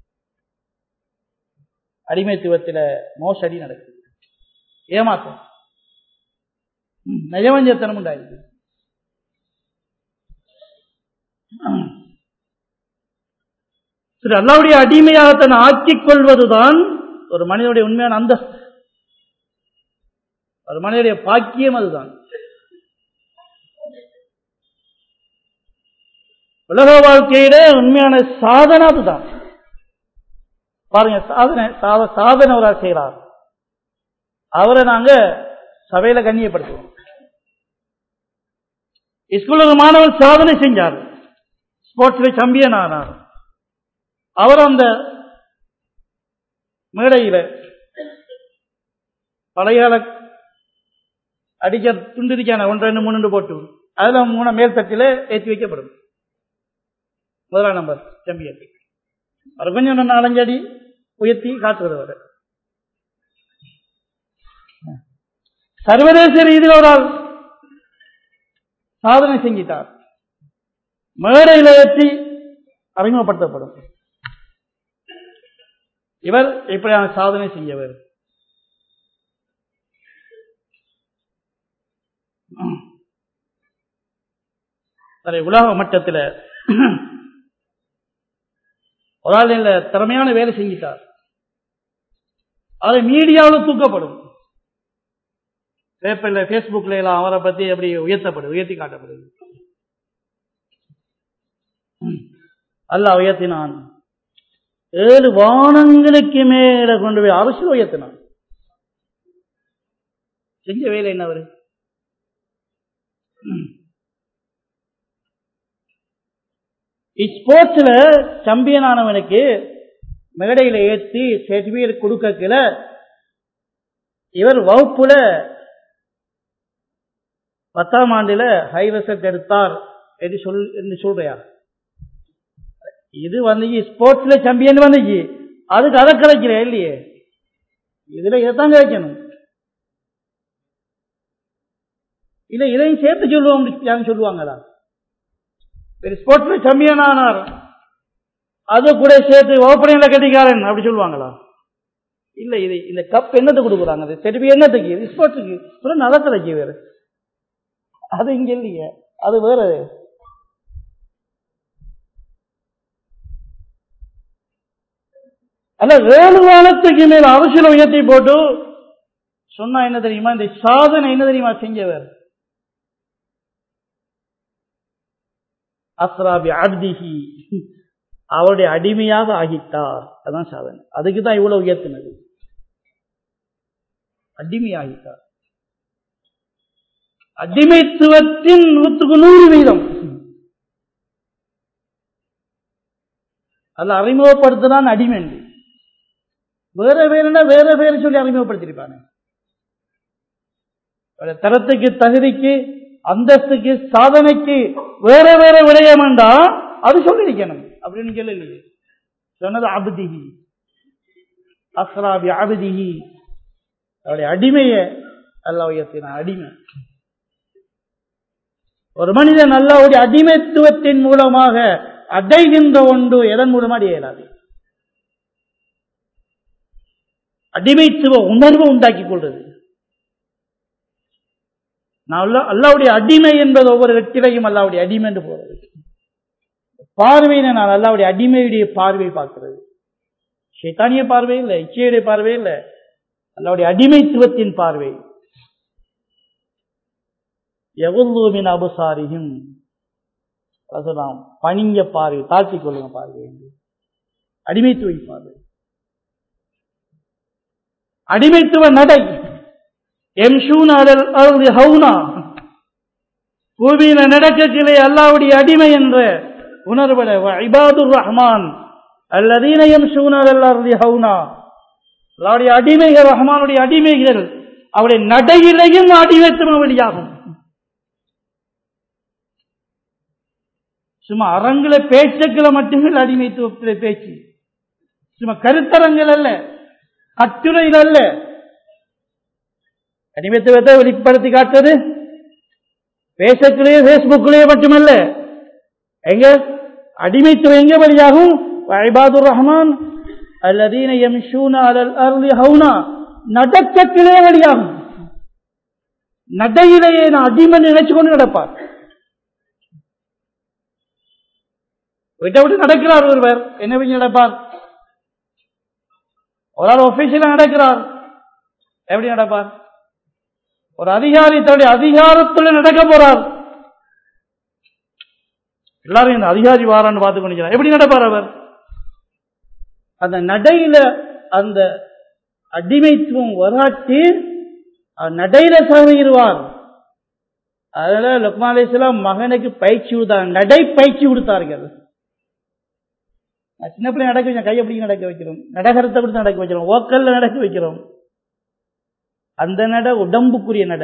Speaker 1: அடிமைத்துவத்தில் மோசடி நடக்குது ஏமாற்றம் நயவஞ்சத்தனம் உண்டாயிருக்கு சரி அல்லாவுடைய அடிமையாக தன்னை ஆக்கிக் கொள்வதுதான் ஒரு மனிதனுடைய உண்மையான அந்தஸ்து ஒரு மனிதனுடைய பாக்கியம் அதுதான் உலக வாழ்க்கையில உண்மையான சாதனை அதுதான் பாருங்க சாதனை சாதனை ஒரு செய்கிறார் அவரை நாங்க சபையில கண்ணியப்படுத்துவோம் ஸ்கூல்ல ஒரு மாணவன் சாதனை செஞ்சார் ஸ்போர்ட்ஸ்ல சாம்பியன் ஆனார் அவர் அந்த மேடையில பழையால அடிக்க துண்டிருக்கான ஒன்று ரெண்டு மூணு போட்டு அதுல மூணு மேல் தட்டில ஏற்றி வைக்கப்படும் முதலாம் நம்பர் சாம்பியன் அவர் கொஞ்சம் நாலஞ்சு அடி உயர்த்தி காட்டுறது அவர் சர்வதேச ரீதியில் ஒரு ஆள் சாதனை செஞ்சிட்டார் மேடையில் ஏற்றி அறிமுகப்படுத்தப்படும் இவர் இப்படியான சாதனை செய்யவர் சரி உலக மட்டத்தில் ஒரு ஆள் இல்ல திறமையான வேலை செஞ்சிட்டார் அது மீடியாவில் தூக்கப்படும் பேப்பர்ல பேஸ்புக்ல எல்லாம் அவரை பத்தி அப்படி உயர்த்தப்படும் உயர்த்தி காட்டப்படுது அல்லாஹ் உயர்த்தினான் ஏழு வானங்களுக்கு மேல கொண்டு போய் அரசு உயர்த்தினான் செஞ்ச வேலை என்ன அவரு ஸ்போர்ட்ஸ்ல சாம்பியன் ஆனவனுக்கு மேடையில ஏற்றி சர்டிபிகேட் கொடுக்கல இவர் வகுப்புல பத்தாம் ஆண்டுல ஹை ரிசல்ட் எடுத்தார் என்று சொல் என்று சொல்றியா இது வந்துச்சு ஸ்போர்ட்ஸ்ல சாம்பியன் வந்துச்சு அதுக்கு அதை கிடைக்கிற இல்லையே இதுல இதைத்தான் கிடைக்கணும் இல்ல இதையும் சேர்த்து சொல்லுவோம் யாரும் சொல்லுவாங்களா ஸ்போர்ட்ஸ்ல சாம்பியன் ஆனார் அது கூட சேர்த்து ஓப்பனிங்ல கட்டிக்காரன் அப்படி சொல்லுவாங்களா இல்ல இது இந்த கப் என்னத்தை கொடுக்குறாங்க அது திருப்பி என்னத்துக்கு இது ஸ்போர்ட்ஸுக்கு சொல்ல நடக்கலைக்கு வேறு அது இங்க இல்லையே அது வேற அல்ல ஏழு வானத்துக்கு மேல் அரசியல் உயர்த்தி போட்டு சொன்னா என்ன தெரியுமா இந்த சாதனை என்ன தெரியுமா செஞ்சவர் அஸ்ராபி அப்திஹி அவருடைய அடிமையாக ஆகிட்டார் அதான் சாதனை அதுக்கு தான் இவ்வளவு உயர்த்தினது அடிமையாகிட்டார் அடிமைத்துவத்தின் நூற்றுக்கு நூறு வீதம் அதில் அறிமுகப்படுத்தினான் அடிமை வேற பேருனா வேற பேர் சொல்லி அறிமுகப்படுத்திருப்பாங்க தரத்துக்கு தகுதிக்கு அந்தஸ்துக்கு சாதனைக்கு வேற வேற விடயம் வேண்டா அது சொல்லியிருக்கணும் அப்படின்னு சொல்லலையே சொன்னது அபதிஹி அஸ்ராபி அபதிஹி அவருடைய அடிமைய அல்ல உயர்த்தின அடிமை ஒரு மனிதன் அல்லாவுடைய அடிமைத்துவத்தின் மூலமாக அடைகின்ற ஒன்று எதன் மூலமா அடையலாது அடிமைத்துவ உணர்வு உண்டாக்கி கொள்வது நான் அல்லாவுடைய அடிமை என்பது ஒவ்வொரு வெற்றிலையும் அல்லாவுடைய அடிமை என்று போறது பார்வையின நான் அல்லாவுடைய அடிமையுடைய பார்வை பார்க்கிறது சேத்தானிய பார்வை இல்லை இச்சையுடைய பார்வை இல்லை அல்லாவுடைய அடிமைத்துவத்தின் பார்வை எவ்வளோமின் அபுசாரியும் சொல்லலாம் பணிங்க பார்வை தாழ்த்திக் கொள்ளுங்க பார்வை என்று அடிமைத்துவ பார்வை அடிமைத்துவ நடை எம்ஷூன் அருள் ஹவுனா பூமியில நடக்கக்கிலே அல்லாவுடைய அடிமை என்ற உணர்வட இபாதுர் ரஹ்மான் அல்லதீனயம் சூனர் அல்லாருடைய ஹவுனா அல்லாவுடைய அடிமைகள் ரஹ்மானுடைய அடிமைகள் அவருடைய நடையிலையும் அடிமைத்துவம் வெளியாகும் சும்மா அரங்குல பேச்சுக்களை மட்டுமே அடிமைத்துவத்தில் பேச்சு சும்மா கருத்தரங்கள் அல்ல கட்டுரையில் அல்ல அடிமைத்துவத்தை வெளிப்படுத்தி காட்டுறது பேசத்திலேயே பேஸ்புக்கிலேயே மட்டுமல்ல எங்க அடிமைத்துவம் எங்க வழியாகும் ஐபாதுர் ரஹ்மான் அல்லதீன யம்ஷூன அலல் அர்லி ஹவுனா நடக்கத்திலே வழியாகும் நடையிலேயே நான் அடிமை நினைச்சு கொண்டு நடப்பார் விட்ட விட்டு நடக்கிறார் ஒருவர் என்ன பண்ணி நடப்பார் ஒரு ஆள் ஒபிஷியலா நடக்கிறார் எப்படி நடப்பார் ஒரு அதிகாரி தன்னுடைய அதிகாரத்துடன் நடக்க போறார் எல்லாரும் இந்த அதிகாரி வாரான்னு பார்த்து கொண்டிருக்கிறார் எப்படி நடப்பார் அவர் அந்த நடையில அந்த அடிமைத்துவம் வராட்டி நடையில சாகிடுவார் அதனால லுக்மாலேஸ்லாம் மகனுக்கு பயிற்சி கொடுத்தாங்க நடை பயிற்சி கொடுத்தார்கள் சின்ன பிள்ளை நடக்க வைக்கிறோம் கையை பிடிக்க நடக்க வைக்கிறோம் நடகரத்தை கொடுத்து நடக்க வைக்கிறோம் ஓக்கல்ல நடக்க வைக்கிறோம் அந்த நட உடம்புக்குரிய நட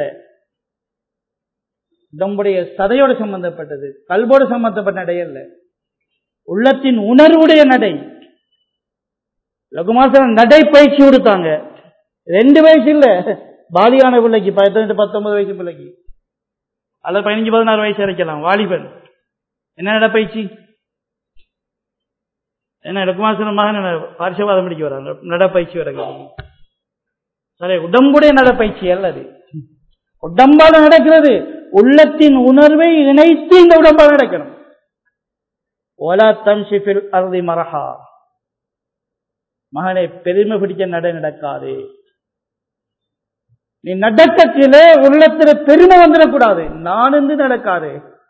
Speaker 1: உடம்புடைய சதையோடு சம்பந்தப்பட்டது கல்வோடு சம்பந்தப்பட்ட நடை அல்ல உள்ளத்தின் உணர்வுடைய நடை லகுமாசன் நடை பயிற்சி கொடுத்தாங்க ரெண்டு வயசு இல்ல பாலியான பிள்ளைக்கு பதினெட்டு பத்தொன்பது வயசு பிள்ளைக்கு அல்லது பதினஞ்சு பதினாறு வயசு வரைக்கலாம் வாலிபன் என்ன நடப்பயிற்சி என்ன லுக்குமாசன மகன் பார்ஷவாதம் படிக்க வராங்க நடப்பயிற்சி வராங்க சரி உடம்புடைய நடப்பயிற்சி அல்ல அது உடம்பால நடக்கிறது உள்ளத்தின் உணர்வை இணைத்து இந்த உடம்பாக நடக்கணும் ஒலா தம்ஷிஃபில் அருதி மரஹா மகனை பெருமை பிடிச்ச நட நடக்காது நீ நடக்கத்திலே உள்ளத்துல பெருமை வந்துடக்கூடாது நான் என்று நடக்காது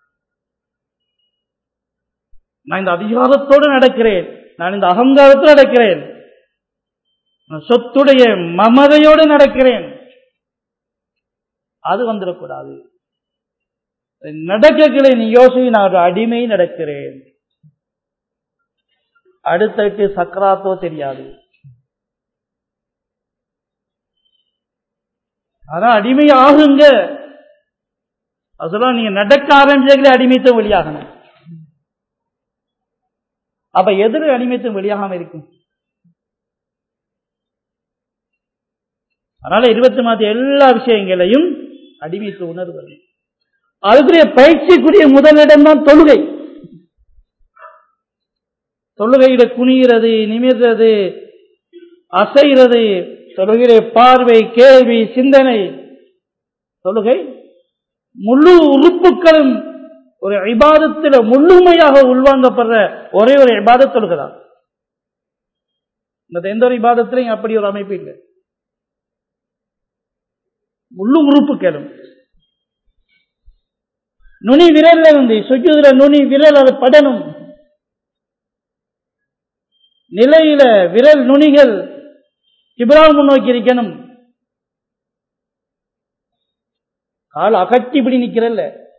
Speaker 1: நான் இந்த அதிகாரத்தோடு நடக்கிறேன் நான் இந்த அகங்காரத்தோடு நடக்கிறேன் நான் சொத்துடைய மமதையோடு நடக்கிறேன் அது வந்துடக்கூடாது நடக்கலை நீ யோசி நான் ஒரு அடிமை நடக்கிறேன் அடுத்தட்டு சக்கராத்தோ தெரியாது அதான் அடிமை ஆகுங்க அதெல்லாம் நீங்க நடக்க ஆரம்பிச்சதுல அடிமைத்துவம் வெளியாகணும் அப்ப எதிர அடிமைத்துவம் வெளியாகாம இருக்கும் அதனால இருபத்தி மாத எல்லா விஷயங்களையும் அடிமைத்துவ உணர்வு வரும் அதுக்குரிய பயிற்சிக்குரிய முதலிடம் தான் தொழுகை தொழுகையில குனிகிறது நிமிர்றது அசைகிறது தொழுகிற பார்வை கேள்வி சிந்தனை தொழுகை முழு உறுப்புகளும் ஒரு இபாதத்தில் முழுமையாக உள்வாங்கப்படுற ஒரே ஒரு இபாதத் தொழுகைதான் இந்த எந்த ஒரு இபாதத்திலையும் அப்படி ஒரு அமைப்பு இல்லை முழு உறுப்புகளும் நுனி விரல்ல இருந்து சுஜுதுல நுனி விரல் அது படணும் நிலையில விரல் நுனிகள் கிபிரால் முன்னோக்கி இருக்கணும் கால் அகட்டி இப்படி நிக்கிறல்ல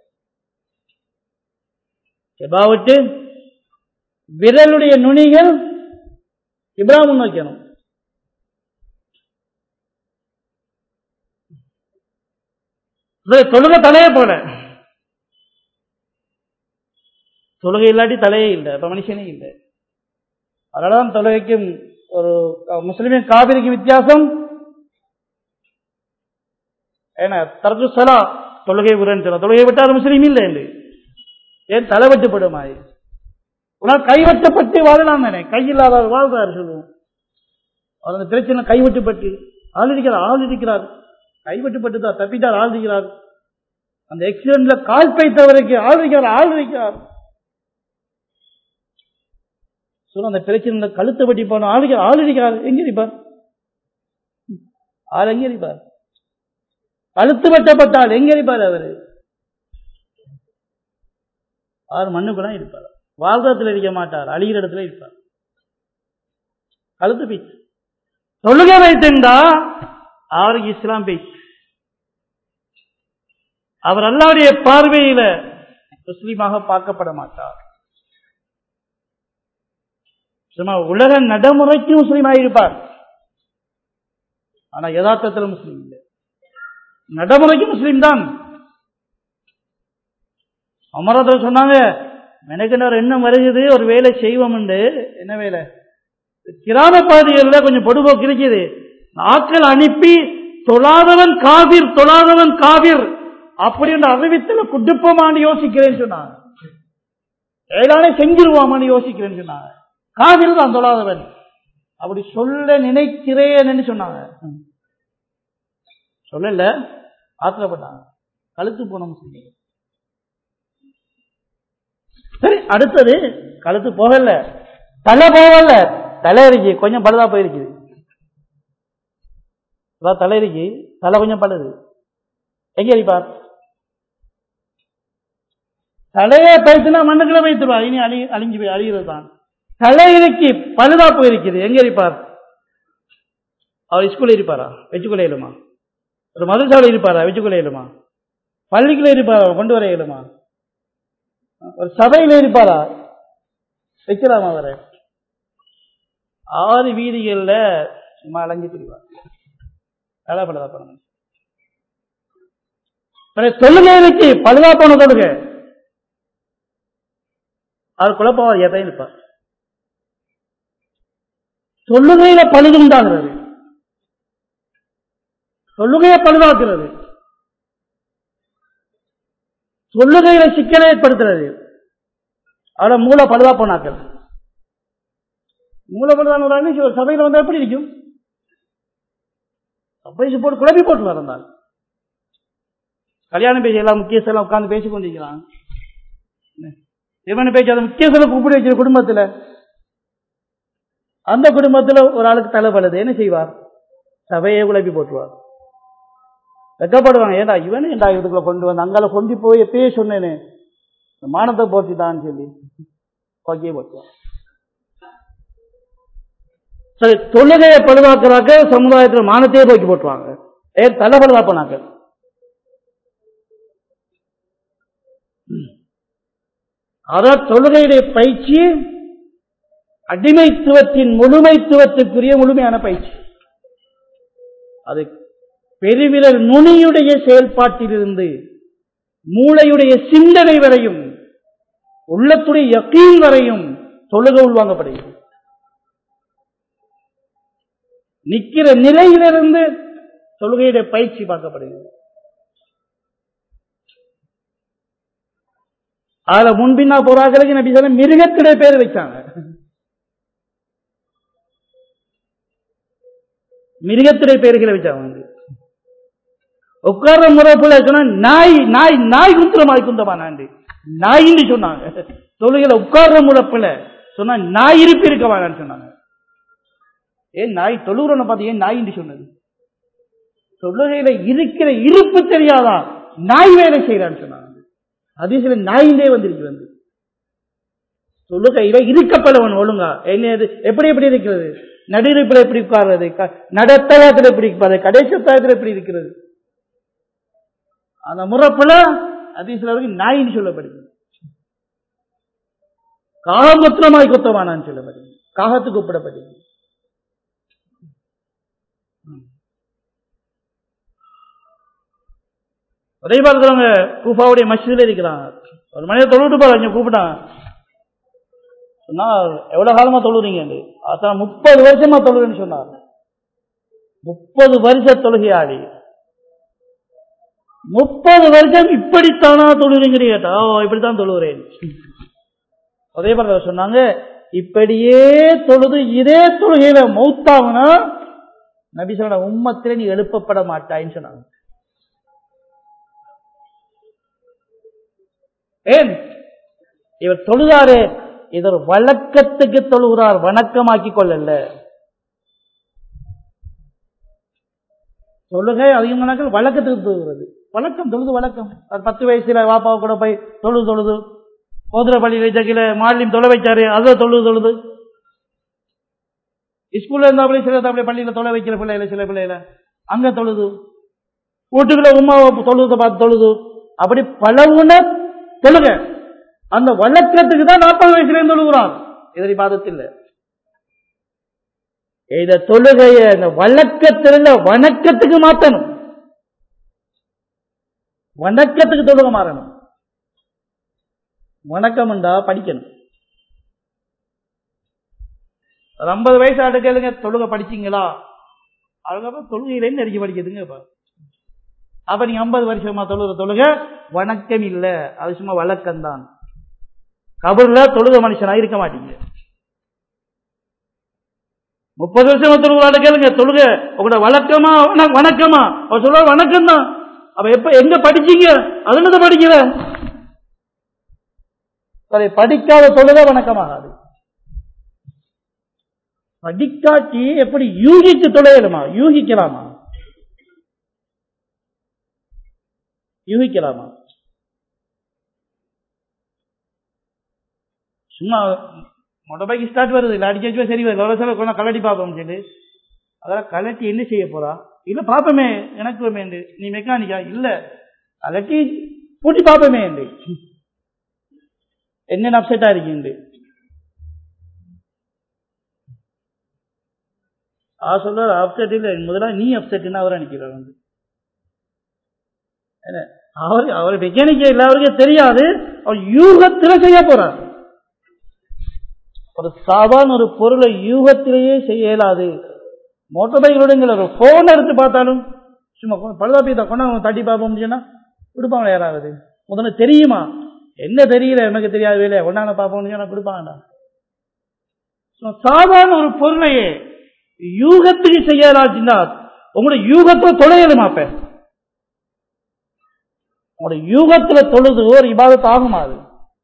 Speaker 1: விட்டு விரலுடைய நுனிகள் இப்ராஹிம் முன்னோக்கணும் தொழுகை தலையே போல தொழுகை இல்லாட்டி தலையே இல்லை இப்ப மனுஷனே இல்லை அதனாலதான் தொழுகைக்கும் ஒரு முஸ்லிமின் காவிரிக்கும் வித்தியாசம் ஏன்னா தரத்து சலா தொழுகை விரன் தொழுகை விட்டார் முஸ்லீம் இல்லை என்று ஏன் தலைவட்டுப்படுமாய் உனால் கைவட்டப்பட்டு வாழலாம் தானே கையில்லாத வாழ்றாரு சொல்லுவோம் அந்த பிரச்சனை கைவட்டுப்பட்டு ஆள் இருக்கிறார் ஆள் இருக்கிறார் கைவட்டுப்பட்டு தான் தப்பிட்டார் ஆள் இருக்கிறார் அந்த எக்ஸிடென்ட்ல கால் பைத்தவருக்கு ஆள் இருக்கிறார் ஆள் இருக்கிறார் சொல்ல அந்த பிரச்சனை கழுத்தை பட்டி போன ஆளுக்கு ஆள் இருக்கிறார் எங்க இருப்பார் ஆள் எங்க இருப்பார் கழுத்து வெட்டப்பட்டால் எங்க இருப்பார் அவரு ஆறு மண்ணுக்குள்ள இருப்பார் வாழ்தத்தில் இருக்க மாட்டார் அழிகிற இடத்துல இருப்பார் கழுத்து பேச்சு தொழுகை வைத்திருந்தா அவருக்கு இஸ்லாம் பேச்சு அவர் அல்லாவுடைய பார்வையில முஸ்லீமாக பார்க்கப்பட மாட்டார் சும்மா உலக நடைமுறைக்கு முஸ்லீம் ஆகியிருப்பார் ஆனா யதார்த்தத்தில் முஸ்லீம் இல்லை நடைமுறைக்கு முஸ்லீம் தான் அமரத்தில் சொன்னாங்க எனக்கு ஒரு எண்ணம் வருகிறது ஒரு வேலை செய்வோம் என்ன வேலை கிராம பகுதிகளில் கொஞ்சம் பொடுபோக்கு இருக்குது ஆட்கள் அனுப்பி தொழாதவன் காவிர் தொழாதவன் காவிர் அப்படின்னு அறிவித்தல குடுப்பமான்னு யோசிக்கிறேன்னு சொன்னாங்க ஏழானே செஞ்சிருவாமான்னு யோசிக்கிறேன்னு சொன்னாங்க காவிர் தான் தொழாதவன் அப்படி சொல்ல நினைக்கிறேன்னு சொன்னாங்க சொல்லல ஆத்திரப்பட்டாங்க கழுத்து போன முஸ்லீம் சரி அடுத்தது கழுத்து போகல தலை போகல தலை இருக்கு கொஞ்சம் பழுதா போயிருக்குது தலை இருக்கு தலை கொஞ்சம் பழுது எங்க அடிப்பார் தலையே பயிற்றுனா மண்ணுக்குள்ள வைத்துருவார் இனி அழி அழிஞ்சு போய் அழிகிறது தான் தலை இருக்கு பழுதா போயிருக்குது எங்க இருப்பார் அவர் ஸ்கூல்ல இருப்பாரா வச்சுக்கொள்ள இயலுமா ஒரு மதுசாலை இருப்பாரா வச்சுக்கொள்ள இயலுமா பள்ளிக்குள்ள இருப்பாரா கொண்டு வர இயலுமா ஒரு சபையில இருப்பாரா வைக்கலாமா அவரை ஆறு வீதிகள்ல சும்மா அலைஞ்சு திரிவார் வேலைப்படதா பண்ணுங்க தொழுகை வச்சு பழுதா போன தொழுகை அவர் குழப்பம் எதையும் இருப்பார் தொழுகையில பழுது உண்டாகிறது தொழுகையை பழுதாக்குறது தொழுகையில சிக்கலை ஏற்படுத்துறது அவளை மூளை பழுதா போனாக்கள் மூளை பழுதான ஒரு சபையில் வந்தா எப்படி இருக்கும் சபை போட்டு குழப்பி போட்டு வரந்தால் கல்யாணம் பேசி எல்லாம் முக்கியஸ்தெல்லாம் உட்கார்ந்து பேசி கொண்டிருக்கிறாங்க இவனை பேச்சு அந்த முக்கியஸ்தலை கூப்பிட்டு வச்சிருக்க குடும்பத்துல அந்த குடும்பத்துல ஒரு ஆளுக்கு தலைபடுது என்ன செய்வார் சபையை குழப்பி போட்டுவார் வெக்கப்படுவாங்க ஏண்டா இவனே ஏண்டா இதுக்குள்ள கொண்டு வந்து அங்கால கொண்டு போய் எப்பயே சொன்னேனே இந்த மானத்தை போச்சுதான்னு சொல்லி ஓகே போட்டுவார் சரி தொழுகையை பழுவாக்குறாக்க சமுதாயத்தில் மானத்தையே போக்கி போட்டுவாங்க ஏன் தலை பழுவாப்பனாக்க அதான் தொழுகையுடைய பயிற்சி அடிமைத்துவத்தின் முழுமைத்துவத்துக்குரிய முழுமையான பயிற்சி அது பெருவிரல் நுனியுடைய செயல்பாட்டிலிருந்து மூளையுடைய சிந்தனை வரையும் உள்ளத்துடைய யக்கீன் வரையும் தொழுகை உள்வாங்கப்படுகிறது நிக்கிற நிலையிலிருந்து தொழுகையுடைய பயிற்சி பார்க்கப்படுகிறது அதுல முன்பின்னா போறாக்களுக்கு நபி சொல்ல மிருகத்துடைய பேர் வச்சாங்க மிருகத்துடைய பேர்களை வச்சாங்க உட்கார்ற முறை போல சொன்னா நாய் நாய் நாய் குந்திரமாய் குந்தமானாண்டு நாயின்னு சொன்னாங்க தொழுகையில உட்கார்ற முறைப்புல சொன்னா நாய் இருப்பு இருக்க வேணான்னு சொன்னாங்க ஏன் நாய் தொழுகிறவனை பார்த்து ஏன் நாயின்னு சொன்னது தொழுகையில இருக்கிற இருப்பு தெரியாதா நாய் வேலை செய்யறான்னு சொன்னாங்க அதே சில நாயிலே வந்திருக்கு வந்து தொழுகையில இருக்கப்படவன் ஒழுங்கா என்ன இது எப்படி எப்படி இருக்கிறது நடுநிப்பில் எப்படி உட்கார்றது நடத்தலத்தில் எப்படி இருப்பாரு கடைசி தளத்தில் எப்படி இருக்கிறது அந்த முறப்புல அதே சிலருக்கு நாயின்னு சொல்லப்படுது காகமுத்திரமாய் குத்தமானான்னு சொல்லப்படுது காகத்துக்கு ஒப்பிடப்படுது அதே பார்க்கிறவங்க கூஃபாவுடைய மஸ்ஜிதில் இருக்கிறாங்க ஒரு மனிதர் தொழுட்டு போறாங்க கூப்பிட்டாங்க சொன்னா எவ்வளவு காலமா தொழுறீங்க அதான் முப்பது வருஷமா தொழுறேன்னு சொன்னார் முப்பது வருஷ தொழுகையாளி முப்பது வருஷம் இப்படித்தானா தொழுறீங்க கேட்டா ஓ இப்படித்தான் தொழுகிறேன் அதே போல சொன்னாங்க இப்படியே தொழுது இதே தொழுகையில மௌத்தாகுனா நபி சொன்ன உம்மத்தில நீ எழுப்பப்பட மாட்டாயின்னு சொன்னாங்க ஏன் இவர் தொழுதாரு இது ஒரு வழக்கத்துக்கு தொழுகிறார் வணக்கமாக்கி கொள்ளல தொழுகை அதிகமான வழக்கத்துக்கு தொழுகிறது வழக்கம் தொழுது வழக்கம் அது பத்து வயசுல வாப்பாவை கூட போய் தொழுது தொழுது கோதுர பள்ளியில் ஜகில மாலிம் தொலை வைச்சாரு அதை தொழுது தொழுது ஸ்கூல்ல இருந்தா சில அப்படி பள்ளியில தொலை வைக்கிற பிள்ளைல சில பிள்ளைல அங்க தொழுது வீட்டுக்குள்ள உமாவை தொழுத பார்த்து தொழுது அப்படி பலவுன தொழுக அந்த வழக்கத்துக்கு தான் நாற்பது வயசுல தொழுகிறான் இதனை பாதத்தில் இந்த தொழுகைய இந்த வழக்கத்தில் வணக்கத்துக்கு மாற்றணும் வணக்கத்துக்கு தொழுக மாறணும் வணக்கம் என்றா படிக்கணும் ஒரு ஐம்பது வயசு ஆட்டு கேளுங்க தொழுக படிச்சீங்களா அதுக்கப்புறம் தொழுகையிலேருந்து நெருங்கி படிக்கிறதுங்க இப்ப அப்ப நீங்க ஐம்பது வருஷமா தொழுக தொழுக வணக்கம் இல்ல அது சும்மா வழக்கம் தான் கபர்ல தொழுக மனுஷனா இருக்க மாட்டீங்க முப்பது வருஷமா தொழுகிறாட கேளுங்க தொழுக உங்களோட வழக்கமா வணக்கமா அவர் சொல்ற வணக்கம் தான் அப்ப எப்ப எங்க படிச்சீங்க அதுல படிக்கிற சரி படிக்காத தொழுக வணக்கமாகாது படிக்காட்டி எப்படி யூகிச்சு தொலையலுமா யூகிக்கலாமா யூகிக்கலாமா சும்மா மொட்டை பைக் ஸ்டார்ட் வருது இல்லை அடிச்சு வச்சுமே சரி வருது எவ்வளோ சார் கொஞ்சம் கலட்டி பார்ப்போம் சொல்லி அதெல்லாம் கலட்டி என்ன செய்ய போறா இல்ல பாப்பமே எனக்கு வேண்டு நீ மெக்கானிக்கா இல்ல கலட்டி பூட்டி பாப்பமே என்ன அப்செட்டா இருக்கீங்க ஆ சொல்ற அப்செட் இல்ல முதல்ல நீ அப்செட்னு அவரை நிக்கிறார் வந்து அவர் அவர் மெக்கானிக்க எல்லாருக்கும் தெரியாது அவர் யூகத்தில் செய்ய போறார் ஒரு சாதாரண ஒரு பொருளை யூகத்திலேயே செய்ய இயலாது மோட்டர் பைக்கில் ஒரு போன் எடுத்து பார்த்தாலும் சும்மா பழுதாப்பி கொண்டா தட்டி பார்ப்போம் சொன்னா கொடுப்பாங்க யாராவது முதல்ல தெரியுமா என்ன தெரியல எனக்கு தெரியாது வேலையா கொண்டாங்க பார்ப்போம்னு சொன்னா கொடுப்பாங்கடா சாதாரண ஒரு பொருளையே யூகத்துக்கு செய்யலாச்சுன்னா உங்களோட யூகத்தை தொலையலுமா அப்ப உங்களுடைய யூகத்துல தொழுது ஒரு இபாதத் ஆகுமா அது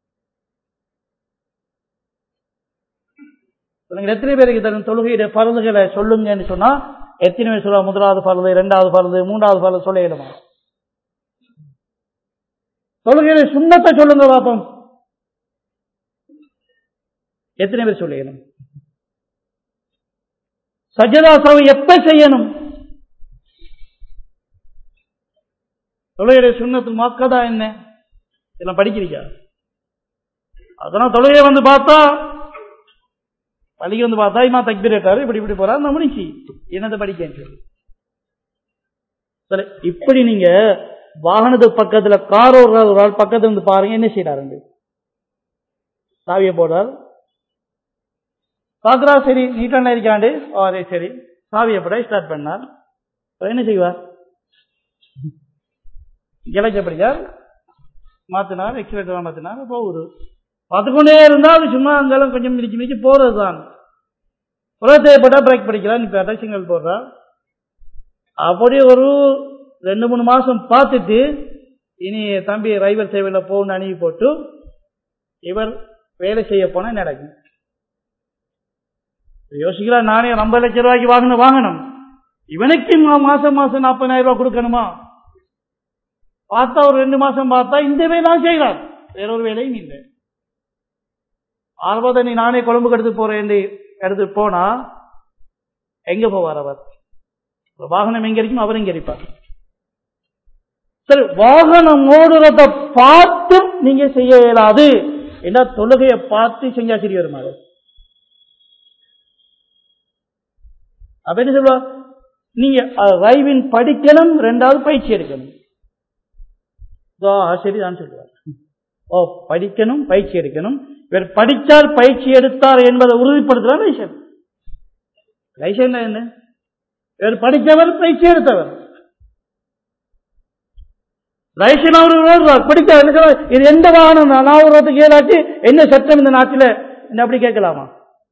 Speaker 1: சொல்லுங்க எத்தனை பேருக்கு தரும் தொழுகையுடைய பருதுகளை சொல்லுங்கன்னு சொன்னா எத்தனை பேர் சொல்லுவா முதலாவது பருது இரண்டாவது பருது மூன்றாவது பருது சொல்ல இயலுமா தொழுகையில சுண்ணத்தை சொல்லுங்க பாப்போம் எத்தனை பேர் சொல்ல இயலும் சஜதா சவை எப்ப செய்யணும் தொழுகையுடைய சுண்ணத்து மக்கதா என்ன இதெல்லாம் படிக்கிறீங்க அதெல்லாம் தொழுகையை வந்து பார்த்தா பள்ளிக்கு வந்து பார்த்தா இமா தக்பீர் ஏட்டாரு இப்படி இப்படி போறா நம்ம நிச்சி என்னத்தை படிக்கன்னு சொல்லி சரி இப்படி நீங்க வாகனத்துக்கு பக்கத்துல கார் ஓடுற ஒரு ஆள் பக்கத்துல இருந்து பாருங்க என்ன செய்யறாரு சாவியை போடுறார் பாக்குறா சரி நீட்டான இருக்காண்டு ஆரே சரி சாவியை போட ஸ்டார்ட் பண்ணார் அப்புறம் என்ன செய்வார் கிழக்க படிக்கார் மாத்தினார் எக்ஸிலேட்டர் மாத்தினார் போகுது பார்த்துக்கொண்டே இருந்தா அது சும்மா அங்கெல்லாம் கொஞ்சம் மிதிச்சு மிதிச்சு போறது தான் உலகத்தை போட்டா பிரேக் படிக்கிறான் இப்ப சிக்னல் போடுறா அப்படி ஒரு ரெண்டு மூணு மாசம் பார்த்துட்டு இனி தம்பி டிரைவர் சேவையில் போகணும்னு அணுகி போட்டு இவர் வேலை செய்ய போனா நடக்கும் யோசிக்கிறா நானே ஐம்பது லட்சம் ரூபாய்க்கு வாங்கணும் வாங்கணும் இவனுக்கு மா- மாசம் மாசம் நாற்பதாயிரம் ரூபாய் கொடுக்கணுமா பார்த்தா ஒரு ரெண்டு மாசம் பார்த்தா இந்த வேலை செய்கிறார் வேற ஒரு வேலையும் இல்லை ஆர்வத்தை நீ நானே கொழும்புக்கு எடுத்து போறேன் எடுத்து போனா எங்க போவார் அவர் வாகனம் எங்க இருக்கும் அவர் எங்க இருப்பார் சரி வாகனம் ஓடுறத பார்த்து நீங்க செய்ய இயலாது என்ன தொழுகையை பார்த்து செஞ்சா சரி வருமா அது? அப்ப என்ன சொல்லுவா நீங்க ரைவின் படிக்கணும் ரெண்டாவது பயிற்சி எடுக்கணும் இதோ ஆசிரியர் தான் சொல்லுவார் ஓ படிக்கணும் பயிற்சி எடுக்கணும் இவர் படித்தார் பயிற்சி எடுத்தார் என்பதை உறுதிப்படுத்துறார் லைசன் லைசன் என்ன இவர் படித்தவர் பயிற்சி எடுத்தவர் லைசன் அவர் ஓடுறார் படித்தவர் என்ன சொல்றார்? இது எந்த வாகனம் நான் நான் ஓடுறதுக்கு ஏதாச்சு என்ன சட்டம் இந்த நாட்டில் என்ன அப்படி கேட்கலாமா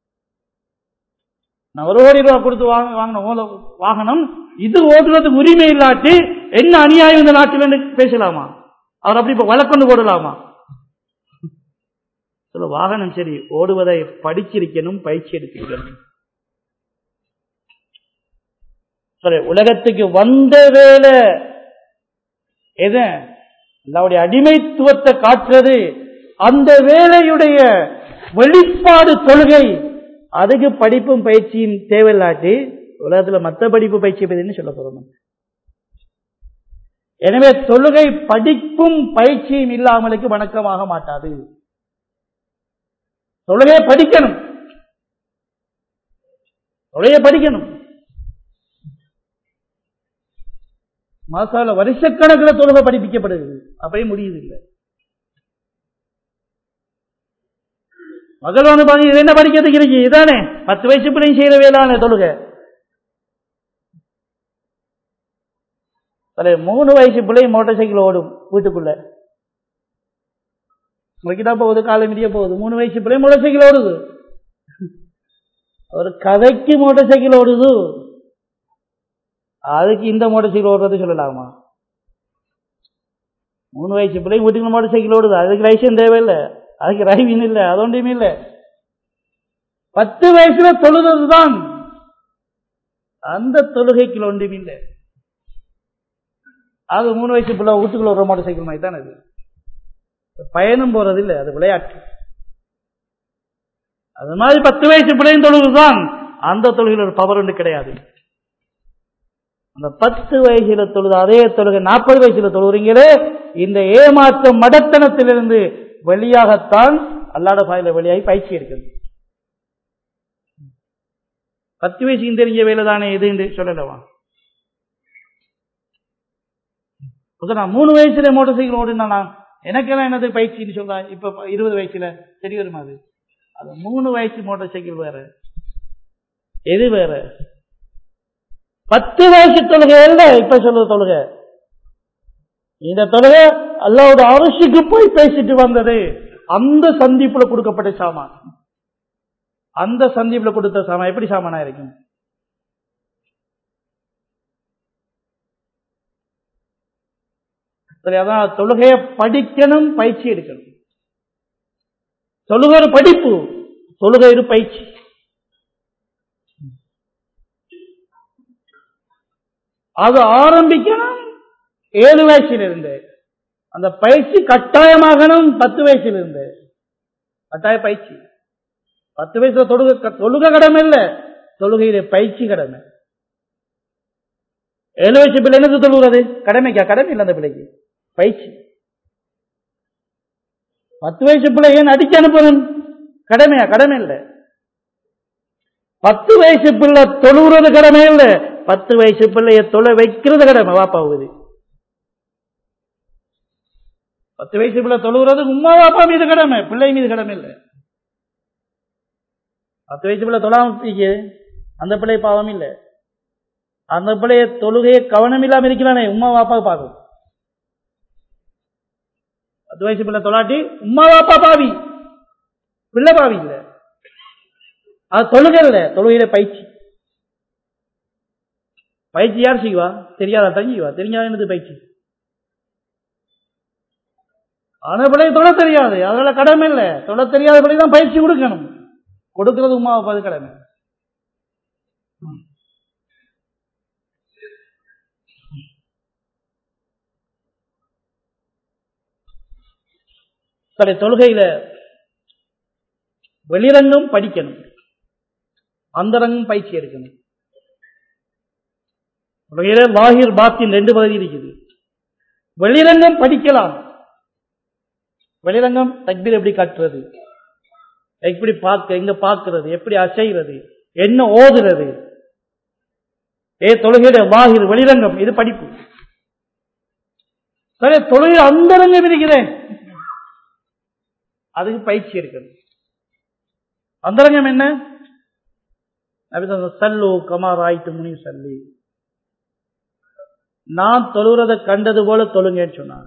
Speaker 1: நான் ஒரு கோடி ரூபா கொடுத்து வாங்க வாங்கின ஓல வாகனம் இது ஓட்டுறதுக்கு உரிமை இல்லாட்டி என்ன அநியாயம் இந்த நாட்டில் பேசலாமா அவர் அப்படி இப்ப வழக்கொண்டு போடலாமா சொல்ல வாகனம் சரி ஓடுவதை படிச்சிருக்கணும் பயிற்சி எடுத்திருக்கணும் சரி உலகத்துக்கு வந்த வேலை எது அல்லாவுடைய அடிமைத்துவத்தை காட்டுறது அந்த வேலையுடைய வெளிப்பாடு தொழுகை அதுக்கு படிப்பும் பயிற்சியும் தேவையில்லாட்டி உலகத்துல மத்த படிப்பு பயிற்சி பத்தின்னு சொல்ல போறோம் எனவே தொழுகை படிப்பும் பயிற்சியும் இல்லாமலுக்கு வணக்கமாக மாட்டாது தொழுகையை படிக்கணும் தொழுகையை படிக்கணும் மாசால வருஷக்கணக்கில் தொழுகை படிப்பிக்கப்படுகிறது அப்பயே முடியுது இல்லை மகள் வந்து பாருங்க இது என்ன படிக்கிறதுக்கு இருக்கு இதானே பத்து வயசு பிள்ளையும் செய்யற வேளாண் தொழுகை சரி மூணு வயசு பிள்ளை மோட்டார் சைக்கிள் ஓடும் வீட்டுக்குள்ள உங்ககிட்ட போகுது காலை மிதிய போகுது மூணு வயசு பிள்ளை மோட்டார் சைக்கிள் ஓடுது ஒரு கதைக்கு மோட்டார் சைக்கிள் ஓடுது அதுக்கு இந்த மோட்டார் சைக்கிள் ஓடுறது சொல்லலாமா மூணு வயசு பிள்ளை வீட்டுக்கு மோட்டார் சைக்கிள் ஓடுது அதுக்கு லைசன்ஸ் தேவையில்லை அதுக்கு டிரைவிங் இல்லை அது ஒன்றுமே இல்லை பத்து வயசுல தொழுதுதான் அந்த தொழுகைக்கு ஒன்றும் இல்லை அது மூணு வயசு பிள்ளை வீட்டுக்குள்ள ஒரு மோட்டார் சைக்கிள் மாதிரி தான் அது பயணம் போறது இல்லை அது விளையாட்டு அது மாதிரி பத்து வயசு பிள்ளையும் தொழுதுதான் அந்த தொழுகையில் ஒரு பவர் ஒன்று கிடையாது அந்த பத்து வயசுல தொழுது அதே தொழுகை நாற்பது வயசுல தொழுகிறீங்களே இந்த ஏமாற்ற மடத்தனத்திலிருந்து வெளியாகத்தான் அல்லாட பாயில வெளியாகி பயிற்சி எடுக்கிறது பத்து வயசுக்கு தெரிஞ்ச வேலை தானே எது என்று சொல்லலவா நான் மூணு வயசுல மோட்டார் சைக்கிள் ஓடுனா நான் எனக்கெல்லாம் என்னது பயிற்சின்னு சொல்றா இப்ப இருபது வயசுல சரி வருமா அது அது மூணு வயசு மோட்டார் சைக்கிள் வேற எது வேற பத்து வயசு தொழுகை இல்ல இப்ப சொல்ற தொழுகை இந்த தொழுகை அல்லாவோட அரசுக்கு போய் பேசிட்டு வந்தது அந்த சந்திப்புல கொடுக்கப்பட்ட சாமான் அந்த சந்திப்புல கொடுத்த சாமான் எப்படி சாமானா இருக்கும் சரி அதான் தொழுகையை படிக்கணும் பயிற்சி எடுக்கணும் தொழுகை ஒரு படிப்பு தொழுகை ஒரு பயிற்சி அது ஆரம்பிக்கணும் ஏழு வயசுல இருந்து அந்த பயிற்சி கட்டாயமாகணும் பத்து வயசுல இருந்து கட்டாய பயிற்சி பத்து வயசுல தொழுக தொழுக கடமை இல்ல தொழுகையில பயிற்சி கடமை ஏழு வயசு பிள்ளை என்னது தொழுகிறது கடமைக்கா கடமை இல்லை அந்த பிள்ளைக்கு பயிற்சி பத்து வயசு பிள்ளை ஏன் அடிக்க அனுப்பணும் கடமையா கடமை இல்லை பத்து வயசு பிள்ளை தொழுகிறது கடமை இல்லை பத்து வயசு பிள்ளைய தொலை வைக்கிறது கடமை வாப்பாவுது பத்து வயசு பிள்ளை தொழுகிறது உமா வாப்பா மீது கடமை பிள்ளை மீது கடமை இல்லை பத்து வயசு பிள்ளை தொழாம அந்த பிள்ளை பாவம் இல்லை அந்த பிள்ளைய தொழுகையை கவனம் இல்லாம இருக்கிறானே உமா வாப்பாவை பார்க்கும் பத்து வயசு பிள்ளை தொலாட்டி உமா வாப்பா பாவி பிள்ளை பாவி இல்லை அது தொழுகை இல்லை தொழுகையில பயிற்சி பயிற்சி யார் செய்வா தெரியாதா தங்கிவா தெரியாத என்னது பயிற்சி ஆன பிள்ளை தொட தெரியாது அதனால கடமை இல்லை தொட தெரியாத பிள்ளை தான் பயிற்சி கொடுக்கணும் கொடுக்கிறது உமா வாப்பாது கடமை சரி தொழுகையில வெளிரங்கம் படிக்கணும் அந்தரங்கம் பயிற்சி எடுக்கணும் தொழுகையில வாகிர் பாத்தின் ரெண்டு பகுதி இருக்குது வெளிரங்கம் படிக்கலாம் வெளிரங்கம் தக்பீர் எப்படி கட்டுறது எப்படி பார்க்க எங்க பார்க்கிறது எப்படி அசைகிறது என்ன ஓதுறது ஏ தொழுகையில வாகிர் வெளிரங்கம் இது படிப்பு சரி தொழுகை அந்தரங்கம் இருக்கிறேன் அதுக்கு பயிற்சி எடுக்கணும் அந்தரங்கம் என்ன சல்லு கமார் ஆயிட்டு முனி சல்லி நான் தொழுறதை கண்டது போல தொழுங்கன்னு சொன்னாங்க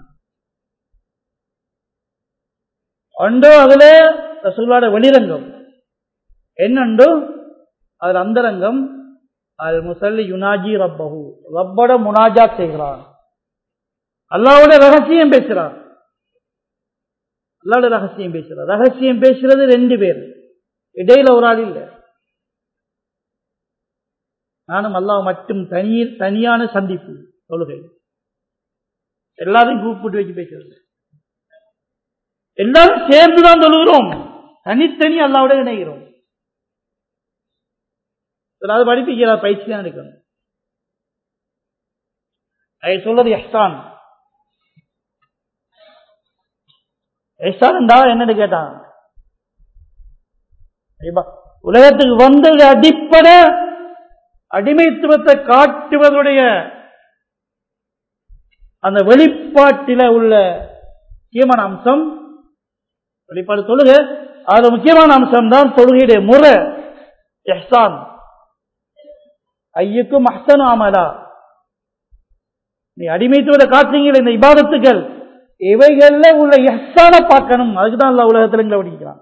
Speaker 1: உண்டோ அதுல ரசூலோட வெளிரங்கம் என்னண்டோ அதுல அந்தரங்கம் அது முசல்லி யுனாஜி ரப்பஹு ரப்போட முனாஜாத் செய்கிறான் அல்லாவோட ரகசியம் பேசுறான் அல்லாவோட ரகசியம் பேசுறார் ரகசியம் பேசுறது ரெண்டு பேர் இடையில ஒரு ஆள் இல்லை நானும் அல்லாஹ் மட்டும் தனி தனியான சந்திப்பு தொழுகை எல்லாரையும் கூப்பிட்டு வச்சு பேசுறது எல்லாரும் சேர்ந்துதான் தொழுகிறோம் தனித்தனி அல்லாவோட இணைகிறோம் அது படிப்பிக்கிற பயிற்சி தான் இருக்கணும் அதை சொல்றது எஹ்சான் எஹ்சான் என்றா என்னன்னு கேட்டான் உலகத்துக்கு வந்தது அடிப்படை அடிமைத்துவத்தை காட்டுவதுடைய அந்த வெளிப்பாட்டில உள்ள முக்கியமான அம்சம் வெளிப்பாடு தொழுகை அது முக்கியமான அம்சம் தான் தொழுகையுடைய முறை எஹ்சான் ஐயுக்கும் அஹ்சனு அமலா நீ அடிமைத்துவதை காட்டுறீங்களே இந்த இபாதத்துகள் இவைகள்ல உள்ள எஹ்சான பார்க்கணும் அதுக்குதான் அல்ல உலகத்துல எங்களை படிக்கிறான்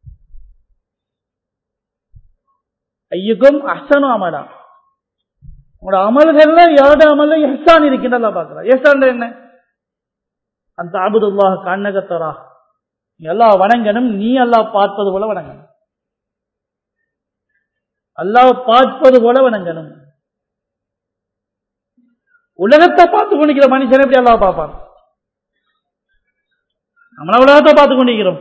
Speaker 1: ஐயுக்கும் அஹ்சனு அமலா உங்களோட அமல்கள்ல யாரோட அமல்ல எஹ்சான் இருக்கின்றா பார்க்கலாம் எஹ்சான் என்ன அந்த அபுதுல்லாஹ் கண்ணகத்தரா நீ எல்லாம் வணங்கணும் நீ எல்லாம் பார்ப்பது போல வணங்கணும் அல்லாஹ் பார்ப்பது போல வணங்கணும் உலகத்தை பார்த்து கொண்டிருக்கிற மனுஷன் எப்படி அல்லாஹ் பார்ப்பான் நம்மள உலகத்தை பார்த்து கொண்டிருக்கிறோம்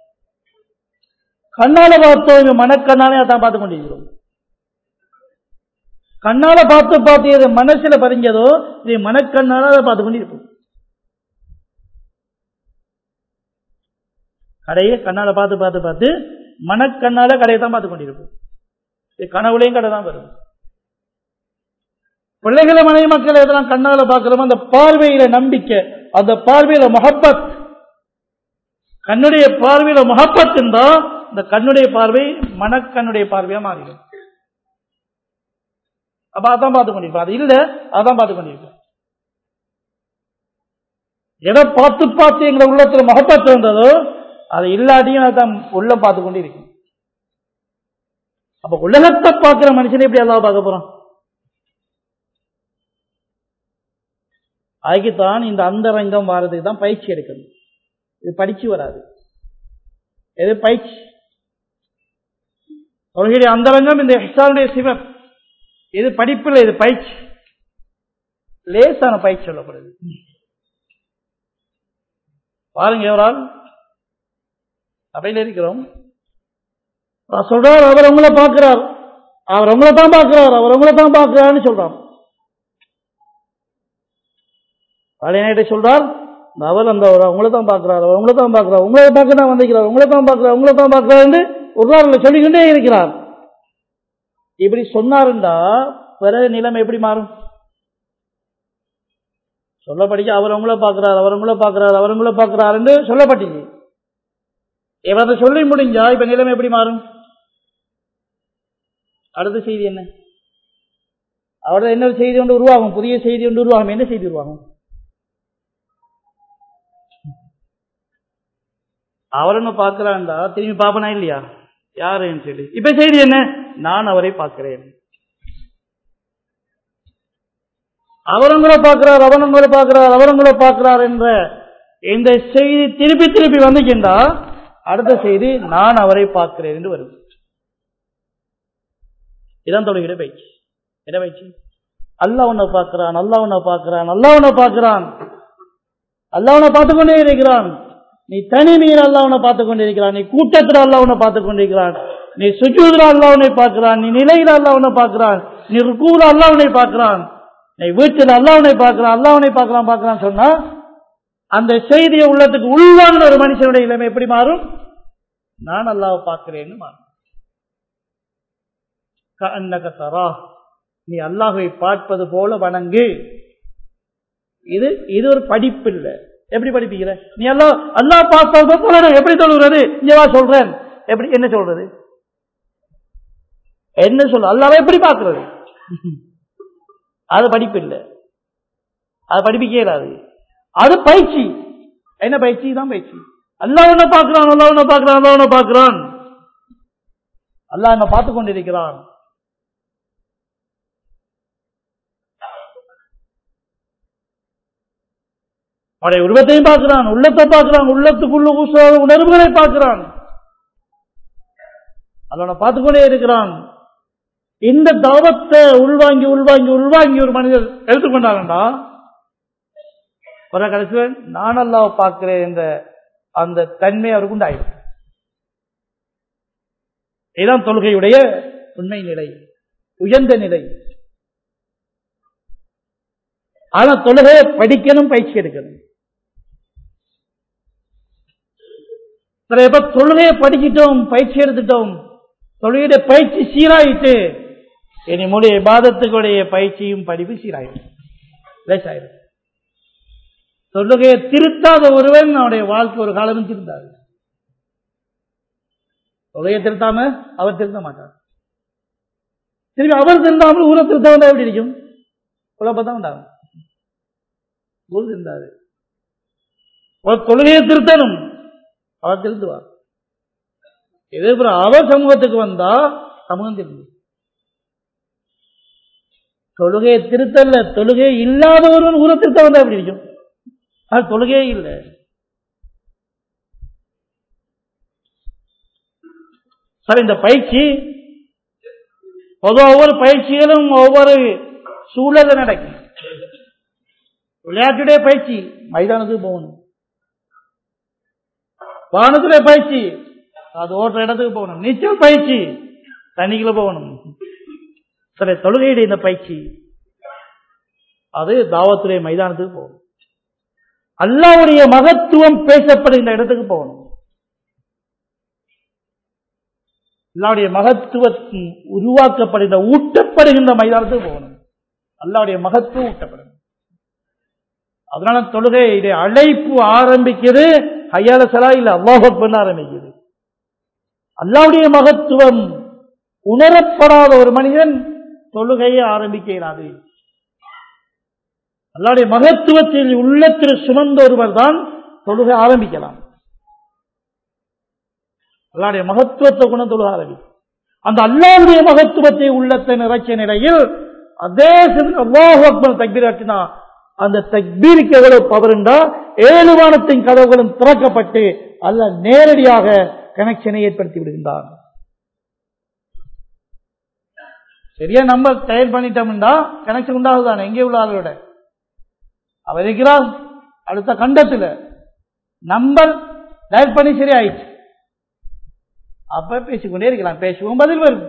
Speaker 1: கண்ணால பார்த்தோம் மனக்கண்ணாலே அதான் பார்த்து கொண்டிருக்கிறோம் கண்ணால பார்த்து பார்த்து எது மனசுல பதிஞ்சதோ இது மனக்கண்ணால அதை பார்த்து கொண்டிருப்போம் கடையை கண்ணால பார்த்து பார்த்து பார்த்து மனக்கண்ணால கடையை தான் பார்த்து கொண்டிருப்போம் கனவுலையும் கடை தான் வருது பிள்ளைகளை மனைவி மக்கள் எதெல்லாம் கண்ணால பார்க்கிறோமோ அந்த பார்வையில நம்பிக்கை அந்த பார்வையில முகப்பத் கண்ணுடைய பார்வையில முகப்பத் இருந்தா இந்த கண்ணுடைய பார்வை மனக்கண்ணுடைய பார்வையா மாறிடும் அப்ப அதான் பார்த்து கொண்டிருப்போம் அது இல்ல அதான் பார்த்து கொண்டிருப்போம் எதை பார்த்து பார்த்து எங்க உள்ளத்துல முகப்பத்து வந்ததோ அது இல்லாட்டியும் அதான் உள்ள பார்த்து கொண்டு இருக்கும் அப்ப உலகத்தை பார்க்கிற மனுஷனை எப்படி எல்லாம் பார்க்க போறோம் அதுக்குத்தான் இந்த அந்தரங்கம் வாரதுக்கு தான் பயிற்சி எடுக்கணும் இது படிச்சு வராது எது பயிற்சி தொழுகையுடைய அந்தரங்கம் இந்த எஹ்சானுடைய சிவம் இது படிப்பில் இது பயிற்சி லேசான பயிற்சி சொல்லப்படுது பாருங்க எவரால் சபையில் இருக்கிறோம் அவர் சொல்றார் அவர் உங்களை பார்க்கிறார் அவர் உங்களை தான் பார்க்கிறார் அவர் உங்களை தான் பார்க்கிறார்னு சொல்றார் பழைய சொல்றார் அவர் அந்த அவர் உங்களை தான் பார்க்கிறார் அவர் உங்களை தான் பார்க்கிறார் உங்களை பார்க்க தான் வந்திருக்கிறார் உங்களை தான் பார்க்கிறார் உங்களை தான் பார்க்கிறார் என்று ஒரு நாள் சொல்லிக்கொண்டே இருக்கிறார் இப்படி சொன்னாருண்டா பிறகு நிலைமை எப்படி மாறும் சொல்லப்படிக்க அவர் உங்களை பார்க்கிறார் அவர் உங்களை பார்க்கிறார் அவர் உங்களை பார்க்கிறார் என்று சொல்லப்பட்டீங்க இவர் அதை சொல்லி முடிஞ்சா இப்ப நிலைமை எப்படி மாறும் அடுத்த செய்தி என்ன அவரது என்ன செய்தி ஒன்று உருவாகும் புதிய செய்தி ஒன்று உருவாகும் என்ன செய்தி உருவாகும் அவர் என்ன பார்க்கிறான்டா திரும்பி பார்ப்பனா இல்லையா யாருன்னு சொல்லி இப்ப செய்தி என்ன நான் அவரை பார்க்கிறேன் அவரங்களை பார்க்கிறார் அவரங்களை பார்க்கிறார் அவரங்களை பார்க்கிறார் என்ற இந்த செய்தி திருப்பி திருப்பி வந்துக்கின்றா அடுத்த செய்தி நான் அவரை பார்க்கிறேன் என்று வரும் இதான் தொழுகிற பயிற்சி என்ன பயிற்சி அல்லா உன்னை பார்க்கிறான் அல்லா உன்னை பார்க்கிறான் அல்லா உன்னை பார்க்கிறான் அல்லா உன்னை பார்த்து கொண்டே இருக்கிறான் நீ தனிமையில் அல்லா உன்னை பார்த்து கொண்டே இருக்கிறான் நீ கூட்டத்தில் அல்லா உன்னை பார்த்து கொண்டிருக்கிறான் நீ சுஜூதுல அல்லா உன்னை பார்க்கிறான் நீ நிலையில் அல்லா உன்னை பார்க்கிறான் நீ ருக்கூல அல்லா உன்னை பார்க்கிறான் நீ வீட்டில் அல்லா உன்னை பார்க்கிறான் அல்லா உன்னை பார்க்கிறான் பார்க்கிறான் சொன்னா அந்த செய்தியை உள்ளத்துக்கு உள்வாங்கின ஒரு மனுஷனுடைய இளமை எப்படி மாறும் நான் அல்லாவை பார்க்கிறேன்னு மாறும் கண்ணக தரா நீ அல்லாஹை பார்ப்பது போல வணங்கு இது இது ஒரு படிப்பு இல்லை எப்படி படிப்பீங்கிற நீ அல்லா அல்லா பார்ப்பது போல நான் எப்படி சொல்லுறது இங்கவா சொல்றேன் எப்படி என்ன சொல்றது என்ன சொல்ல அல்லாவை எப்படி பார்க்கிறது அது படிப்பு இல்லை அது படிப்பிக்கே இல்லாது அது பயிற்சி என்ன பயிற்சி தான் பயிற்சி அல்லா உன்னை பார்க்கிறான் அல்லா உன்னை பார்க்கிறான் அல்லா உன்னை பார்க்கிறான் அல்லா என்ன பார்த்து கொண்டிருக்கிறான் அவருடைய உருவத்தையும் பார்க்கிறான் உள்ளத்தை பார்க்கிறான் உள்ளத்துக்குள்ள ஊசாத உணர்வுகளை பார்க்கிறான் அவனை பார்த்துக்கொண்டே இருக்கிறான் இந்த தாவத்தை உள்வாங்கி உள்வாங்கி உள்வாங்கி ஒரு மனிதர் எடுத்துக்கொண்டாங்கண்டா ஒரு கடைசியில் நான் அல்லாவை பார்க்கிறேன் என்ற அந்த தன்மை அவருக்கு உண்டாயிடும் இதுதான் தொழுகையுடைய உண்மை நிலை உயர்ந்த நிலை ஆனா தொழுகையை படிக்கணும் பயிற்சி எடுக்கணும் இப்ப தொழுகையை படிச்சிட்டோம் பயிற்சி எடுத்துட்டோம் தொழுகையுடைய பயிற்சி சீராயிட்டு இனி மூலிய பாதத்துக்குடைய பயிற்சியும் படிப்பு சீராயிடும் லேசாயிடும் தொழுகையை திருத்தாத ஒருவன் அவனுடைய வாழ்க்கை ஒரு காலமும் திருந்தாது தொழுகையை திருத்தாம அவர் திருத்த மாட்டார் திரும்பி அவர் திருந்தாமல் ஊரை திருத்த வந்தா எப்படி இருக்கும் குழப்பத்தான் உண்டாகும் ஊர் திருந்தாது ஒரு தொழுகையை திருத்தணும் அவர் திருந்துவார் இதே போல அவர் சமூகத்துக்கு வந்தா சமூகம் திருந்து தொழுகையை திருத்தல்ல தொழுகை இல்லாத ஒருவன் ஊரை திருத்த வந்தா எப்படி இருக்கும் அது தொழுகையே இல்லை சார் இந்த பயிற்சி பொதுவாக ஒவ்வொரு பயிற்சிகளும் ஒவ்வொரு சூழல நடக்கும் விளையாட்டுடைய பயிற்சி மைதானத்துக்கு போகணும் வானத்துடைய பயிற்சி அது ஓட்டுற இடத்துக்கு போகணும் நீச்சல் பயிற்சி தண்ணிக்குள்ள போகணும் சரி தொழுகையுடைய இந்த பயிற்சி அது தாவத்துடைய மைதானத்துக்கு போகணும் அல்லாவுடைய மகத்துவம் பேசப்படுகின்ற இடத்துக்கு போகணும் அல்லாவுடைய மகத்துவம் உருவாக்கப்படுகின்ற ஊட்டப்படுகின்ற மைதானத்துக்கு போகணும் அல்லாவுடைய மகத்துவம் ஊட்டப்படும் அதனால தொழுகை இதை அழைப்பு ஆரம்பிக்கிறது ஐயால சலா இல்ல அல்லாஹ் ஆரம்பிக்கிறது அல்லாவுடைய மகத்துவம் உணரப்படாத ஒரு மனிதன் தொழுகையை ஆரம்பிக்க இயலாது அல்லாவுடைய மகத்துவத்தில் உள்ளத்தில் சுமந்த ஒருவர் தான் தொழுகை ஆரம்பிக்கலாம் அல்லாவுடைய மகத்துவத்தை குணம் தொழுக ஆரம்பிக்கும் அந்த அல்லாவுடைய மகத்துவத்தை உள்ளத்தை நிறைச்ச நிலையில் அதே அல்லாஹ் அக்பர் தக்பீர் ஆட்டினா அந்த தக்பீருக்கு எவ்வளவு பவர் என்றா ஏழு வானத்தின் கதவுகளும் திறக்கப்பட்டு அல்ல நேரடியாக கனெக்ஷனை ஏற்படுத்தி விடுகின்றான் சரியா நம்ம டயர் பண்ணிட்டோம்னா கனெக்ஷன் உண்டாகுதானே எங்கே உள்ள ஆளோட அவர் இருக்கிறார் அடுத்த கண்டத்துல நம்பர் டயல் பண்ணி சரி ஆயிடுச்சு அப்ப பேசிக்கொண்டே இருக்கலாம் பேசுவோம் பதில் வரும்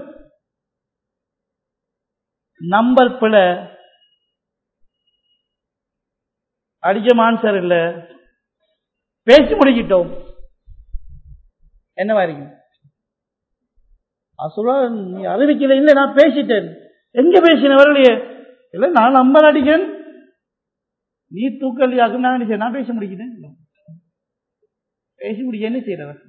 Speaker 1: நம்பர் பிழை அடிச்ச ஆன்சர் இல்ல பேசி முடிக்கிட்டோம் என்னவா இருக்கும் சொல்ல நீ அறிவிக்கல இல்ல நான் பேசிட்டேன் எங்க பேசின வரலையே இல்ல நான் நம்பர் அடிக்கேன் நீ தூக்கலியாக்கு நான் என்ன நான் பேச முடிக்கிறேன் பேசி முடிக்க என்ன செய்யறவர்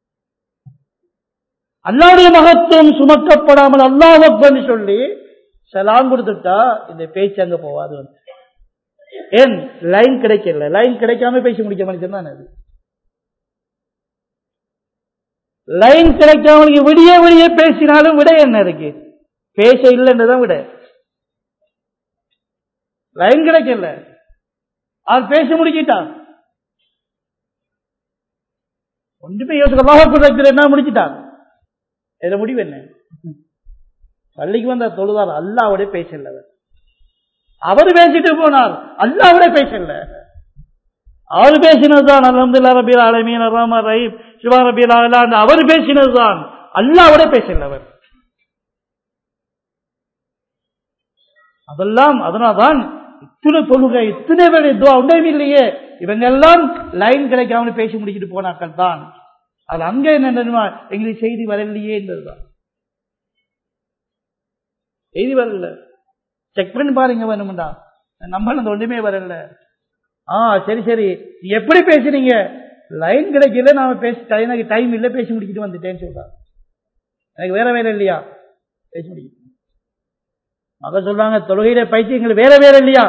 Speaker 1: அல்லாவுடைய மகத்துவம் சுமக்கப்படாமல் அல்லாஹ் சொல்லி சலாம் கொடுத்துட்டா இந்த பேச்சு அங்க போவாது வந்து ஏன் லைன் கிடைக்கல லைன் கிடைக்காம பேசி முடிக்க மனுஷன் தான் அது லைன் கிடைக்காம விடிய விடிய பேசினாலும் விட என்ன இருக்கு பேச இல்லைன்றதான் விட லைன் கிடைக்கல அது பேசி முடிக்கிட்டான் ஒன்றுமே யோசிக்க என்ன முடிச்சிட்டான் இதை முடிவு என்ன பள்ளிக்கு வந்த தொழுதார் அல்லாவோட பேசல அவர் அவர் பேசிட்டு போனார் அல்லாவோட பேசல அவர் பேசினதுதான் அலமதுல்லா ரபீல் அலமீன் ரஹ்மான் ரஹீம் சிவா ரபீல் அலான் அவர் பேசினதுதான் அல்லாவோட பேசல அவர் அதெல்லாம் அதனால்தான் இத்தனை தொழுகை இத்தனை பேர் துவா உண்டவே இல்லையே இவங்க எல்லாம் லைன் கிடைக்காம பேசி முடிக்கிட்டு போனாக்கள் தான் அது அங்க என்ன தெரியுமா எங்களுக்கு செய்தி வரலையே என்பதுதான் செய்தி வரல செக் பண்ணி பாருங்க வேணும்டா நம்ம ஒன்றுமே வரல ஆ சரி சரி நீ எப்படி பேசுறீங்க லைன் கிடைக்கல நாம பேச எனக்கு டைம் இல்லை பேசி முடிக்கிட்டு வந்துட்டேன்னு சொல்றான் எனக்கு வேற வேலை இல்லையா பேசி முடிக்க மக சொல்றாங்க தொழுகையில பயிற்சி எங்களுக்கு வேற வேற இல்லையா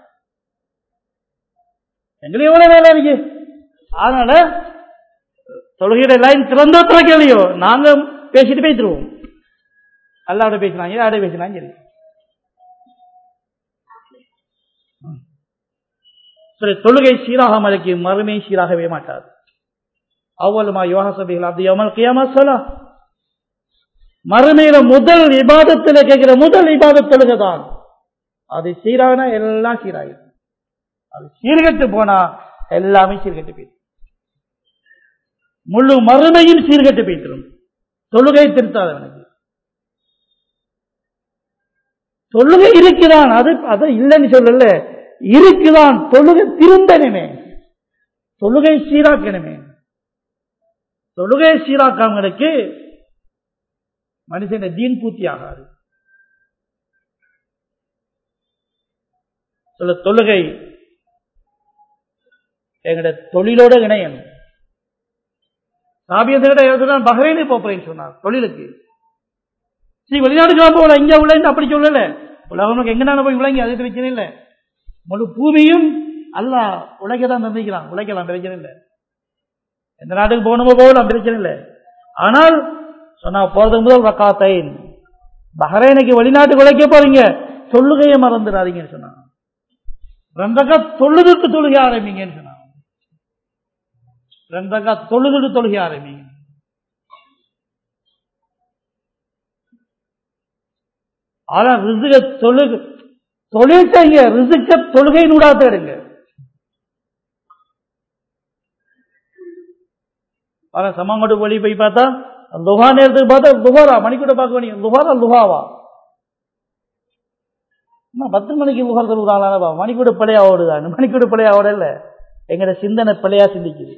Speaker 1: எங்களுக்கு எவ்வளவு வேலை இருக்கு அதனால தொழுகையில லைன் திறந்தோ திறக்கலையோ நாங்க பேசிட்டு பேசிடுவோம் அல்லாவோட பேசினாங்க யாரோட பேசினாங்க சரி சரி தொழுகை சீராக மலைக்கு மறுமை சீராகவே மாட்டாது அவ்வளமா யோக சபைகள் அப்படி அமல் கியாமா சொல்லா மறுமையில முதல் விவாதத்தில் கேட்கிற முதல் விவாத தொழுகைதான் அது சீரானா எல்லாம் சீராகும் அது சீர்கட்டு போனா எல்லாமே சீர்கட்டு போயிடும் முழு மறுமையும் சீர்கட்டு போயிடும் தொழுகை திருத்தாதவனுக்கு தொழுகை இருக்குதான் அது அதை இல்லைன்னு சொல்லல இருக்குதான் தொழுகை திருந்தனுமே தொழுகை சீராக்கணுமே தொழுகை சீராக்காமங்களுக்கு மனுஷன் தீன் பூர்த்தி ஆகாது சொல்ல தொழுகை எங்கட தொழிலோட இணையணும் சாபியத்திட பஹ்ரைனே போறேன்னு சொன்னார் தொழிலுக்கு சரி வெளிநாட்டுக்கு போகல இங்க உள்ள அப்படி சொல்லல உலகம் எங்கனால போய் உலகி அது பிரச்சனை இல்லை முழு பூமியும் அல்ல உழைக்க தான் தந்திக்கிறான் உழைக்கலாம் பிரச்சனை இல்லை எந்த நாட்டுக்கு போகணுமோ போகலாம் பிரச்சனை இல்லை ஆனால் சொன்னா போறதுக்கு முதல் ரக்காத்தைன் பஹ்ரைனுக்கு வெளிநாட்டுக்கு உழைக்க போறீங்க தொழுகையை மறந்துடாதீங்கன்னு சொன்னாங்க ரெண்டக்கா தொழுதுட்டு தொழுகை ஆரம்பிங்கன்னு சொன்னாங்க ரெண்டக்கா தொழுதுட்டு தொழுகை ஆரம்பிங்க ஆனா ரிசுக தொழுகு தொழில் செய்ய ரிசுக்க தொழுகை நூடா தேடுங்க ஆனா சமங்கோட்டு வழி போய் பார்த்தா லுகா நேரத்துக்கு பார்த்தா லுகாரா மணிக்கூட பார்க்க வேண்டிய லுகாரா லுகாவா பத்து மணிக்கு லுகார் தொழுதாங்களா மணிக்கூட பிள்ளையா ஓடுதான் மணிக்கூட பிள்ளையா ஓடல எங்கட சிந்தனை பிள்ளையா சிந்திக்குது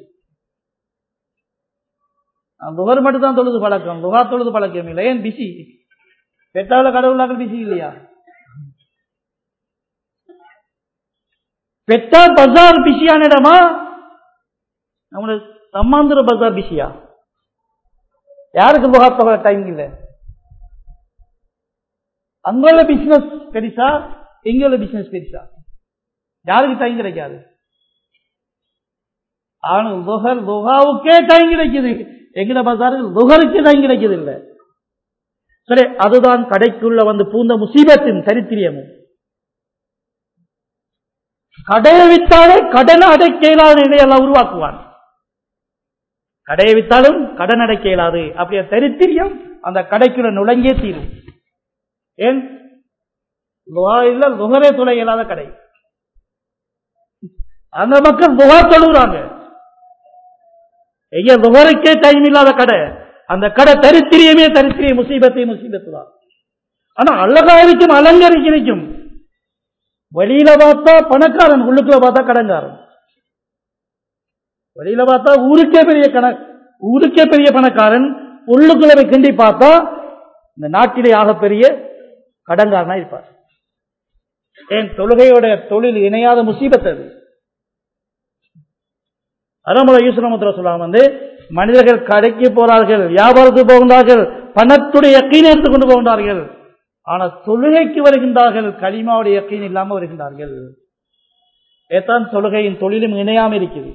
Speaker 1: லுகர் மட்டும் தான் தொழுது பழக்கம் லுகா தொழுது பழக்கம் இல்லை ஏன் பிசி பெட்டாவில கடவுளாக்கள் பிசி இல்லையா பெட்டா பஜார் பிஸியான இடமா நம்மளுக்கு சம்மாந்திர பஜார் பிஸியா யாருக்கு முகாத்தொகை டைம் இல்லை அங்குள்ள பிசினஸ் பெருசா இங்குள்ள பிசினஸ் பெருசா யாருக்கு டைம் கிடைக்காது ஆனா லுகர் லுகாவுக்கே டைம் கிடைக்குது எங்கட பஜாருக்கு லுகருக்கு டைம் கிடைக்குது இல்லை சரி அதுதான் கடைக்குள்ள வந்து பூந்த முசீபத்தின் சரித்திரியமும் கடையை வித்தாலே கடனை அடைக்க இயலாத நிலையெல்லாம் உருவாக்குவான் கடையை வித்தாலும் கடன் அடைக்க இயலாது அப்படியே தரித்திரியம் அந்த கடைக்குள்ள நுழைஞ்சே தீரும் ஏன் லுகா இல்ல லுகரே துளை இயலாத கடை அந்த மக்கள் லுகா தொழுகிறாங்க ஐயா லுகருக்கே டைம் இல்லாத கடை அந்த கடை தரித்திரியமே தரித்திரிய முசீபத்தை முசீபத்து தான் ஆனா அழகா இருக்கும் அலங்கரிக்க இருக்கும் வெளியில பார்த்தா பணக்காரன் உள்ளுக்குள்ள பார்த்தா கடன்காரன் வெளியில பார்த்தா ஊருக்கே பெரிய கண ஊருக்கே பெரிய பணக்காரன் உள்ளுக்குள்ள போய் கிண்டி பார்த்தா இந்த நாட்டிலே ஆகப்பெரிய கடன்காரனா இருப்பார் ஏன் தொழுகையோட தொழில் இணையாத முசீபத் அது அறமுறை ஈஸ்வரமுத்திர சொல்லாம வந்து மனிதர்கள் கடைக்கு போறார்கள் வியாபாரத்துக்கு போகின்றார்கள் பணத்துடைய யக்கீனை எடுத்துக்கொண்டு போகின்றார்கள் ஆனால் தொழுகைக்கு வருகின்றார்கள் களிமாவுடைய யக்கீன் இல்லாமல் வருகின்றார்கள் ஏத்தான் தொழுகையின் தொழிலும் இணையாம இருக்குது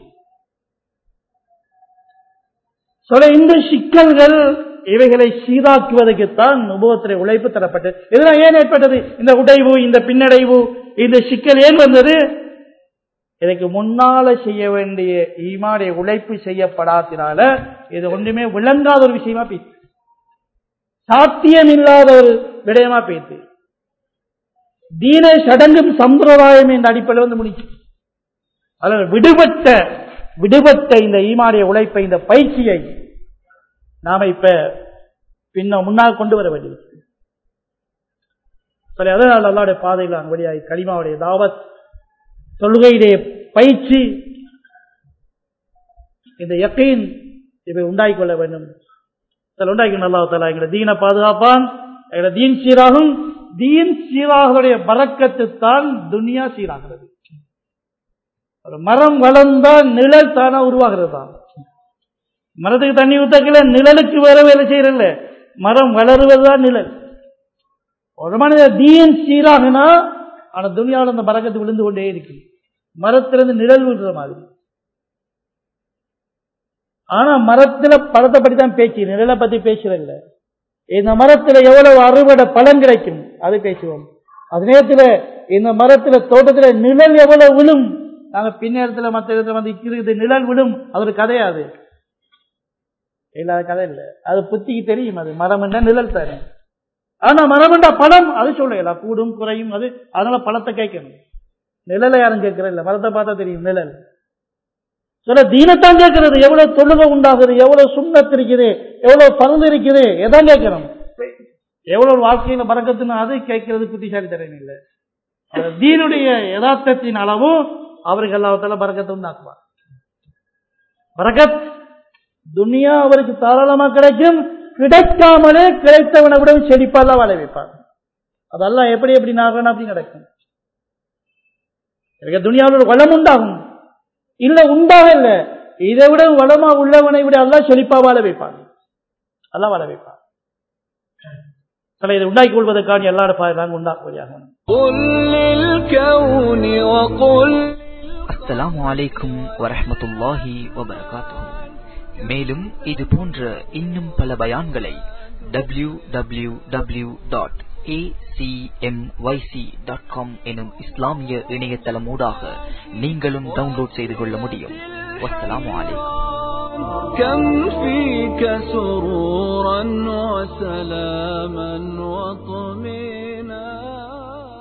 Speaker 1: சொல்ல இந்த சிக்கல்கள் இவைகளை சீராக்குவதற்குத்தான் நுபவத்திலே உழைப்பு தரப்பட்டது இதெல்லாம் ஏன் ஏற்பட்டது இந்த உடைவு இந்த பின்னடைவு இந்த சிக்கல் ஏன் வந்தது இதற்கு முன்னால செய்ய வேண்டிய ஈமாடைய உழைப்பு செய்யப்படாதனால இது ஒன்றுமே விளங்காத ஒரு விஷயமா பேசு சாத்தியம் இல்லாத ஒரு விடயமா பேசு தீன சடங்கும் சம்பிரதாயம் என்ற அடிப்படையில் வந்து முடிச்சு அதில் விடுபட்ட விடுபட்ட இந்த ஈமாடைய உழைப்பை இந்த பயிற்சியை நாம இப்ப பின்ன முன்னால் கொண்டு வர வேண்டியது சரி அதனால் அல்லாடைய பாதையில் அந்த வழியாய் கலிமாவுடைய தாவத் தொழுகையுடைய பயிற்சி இந்த யக்கீன் இவை உண்டாக்கிக் கொள்ள வேண்டும் சில உண்டாக்கி அல்லா தலா எங்களை தீனை பாதுகாப்பான் எங்களை தீன் சீராகும் தீன் சீராகக்கூடிய பறக்கத்து தான் துனியா சீராகிறது ஒரு மரம் வளர்ந்தா நிழல் தானா உருவாகிறது தான் மரத்துக்கு தண்ணி ஊத்தக்கல நிழலுக்கு வேற வேலை செய்யறதில்ல மரம் வளருவதுதான் நிழல் ஒரு மனித தீன் சீராகனா ஆனா துனியாவில் அந்த பறக்கத்து விழுந்து கொண்டே இருக்கு மரத்திலிருந்து நிழல் விழுற மாதிரி ஆனா மரத்துல பழத்தை பற்றி தான் பேச்சு நிழலை பத்தி பேசுறதில்ல இந்த மரத்துல எவ்வளவு அறுவடை பலன் கிடைக்கும் அது பேசுவோம் அது நேரத்துல இந்த மரத்துல தோட்டத்துல நிழல் எவ்வளவு விழும் நாங்க பின்னேரத்துல மற்ற இடத்துல வந்து இருக்குது நிழல் விழும் அது ஒரு கதையாது இல்லாத கதை இல்லை அது புத்திக்கு தெரியும் அது மரம் என்ன நிழல் தரும் ஆனா மரம் என்ற பழம் அது சொல்லலாம் கூடும் குறையும் அது அதனால பழத்தை கேட்கணும் நிழலை யாரும் கேட்கறது இல்லை மரத்தை பார்த்தா தெரியும் நிழல் சொல்ல தீனத்தான் கேட்கிறது எவ்வளவு தொழுகை உண்டாகுது எவ்வளவு சுண்ணத்து இருக்குது எவ்வளவு பறந்து இருக்குது எதான் கேட்கிறோம் எவ்வளவு வாழ்க்கையில பறக்கத்துன்னு அது கேட்கறது புத்திசாலி தரேன் இல்லை தீனுடைய யதார்த்தத்தின் அளவும் அவருக்கு எல்லாத்தால பறக்கத்தை உண்டாக்குவார் பறக்கத் துனியா அவருக்கு தாராளமா கிடைக்கும் கிடைக்காமலே கிடைத்தவனை விட செழிப்பாலாம் வாழ வைப்பார் அதெல்லாம் எப்படி எப்படி நாகணும் அப்படி கிடைக்கும் எனக்கு துனியாவில் ஒரு வளம் உண்டாகும் இல்ல உண்டாக இல்ல இதை விட வளமா உள்ளவனை விட எல்லாம் செழிப்பா வாழ வைப்பான் எல்லாம் வாழ வைப்பான் சில இதை உண்டாக்கி கொள்வதற்கான எல்லா நாங்கள் உண்டாக்குவதாக
Speaker 2: அஸ்ஸலாமு அலைக்கும் வரஹ்மத்துல்லாஹி வபரகாத்துஹு மேலும் இது போன்ற இன்னும் பல பயான்களை W W W dot acmyc.com எனும் இஸ்லாமிய இணையதளம் ஊடாக நீங்களும் டவுன்லோட் செய்து கொள்ள முடியும் வஸ்ஸலாமு அலைக்கும்
Speaker 3: كم فيك سرورا وسلاما وطمئنا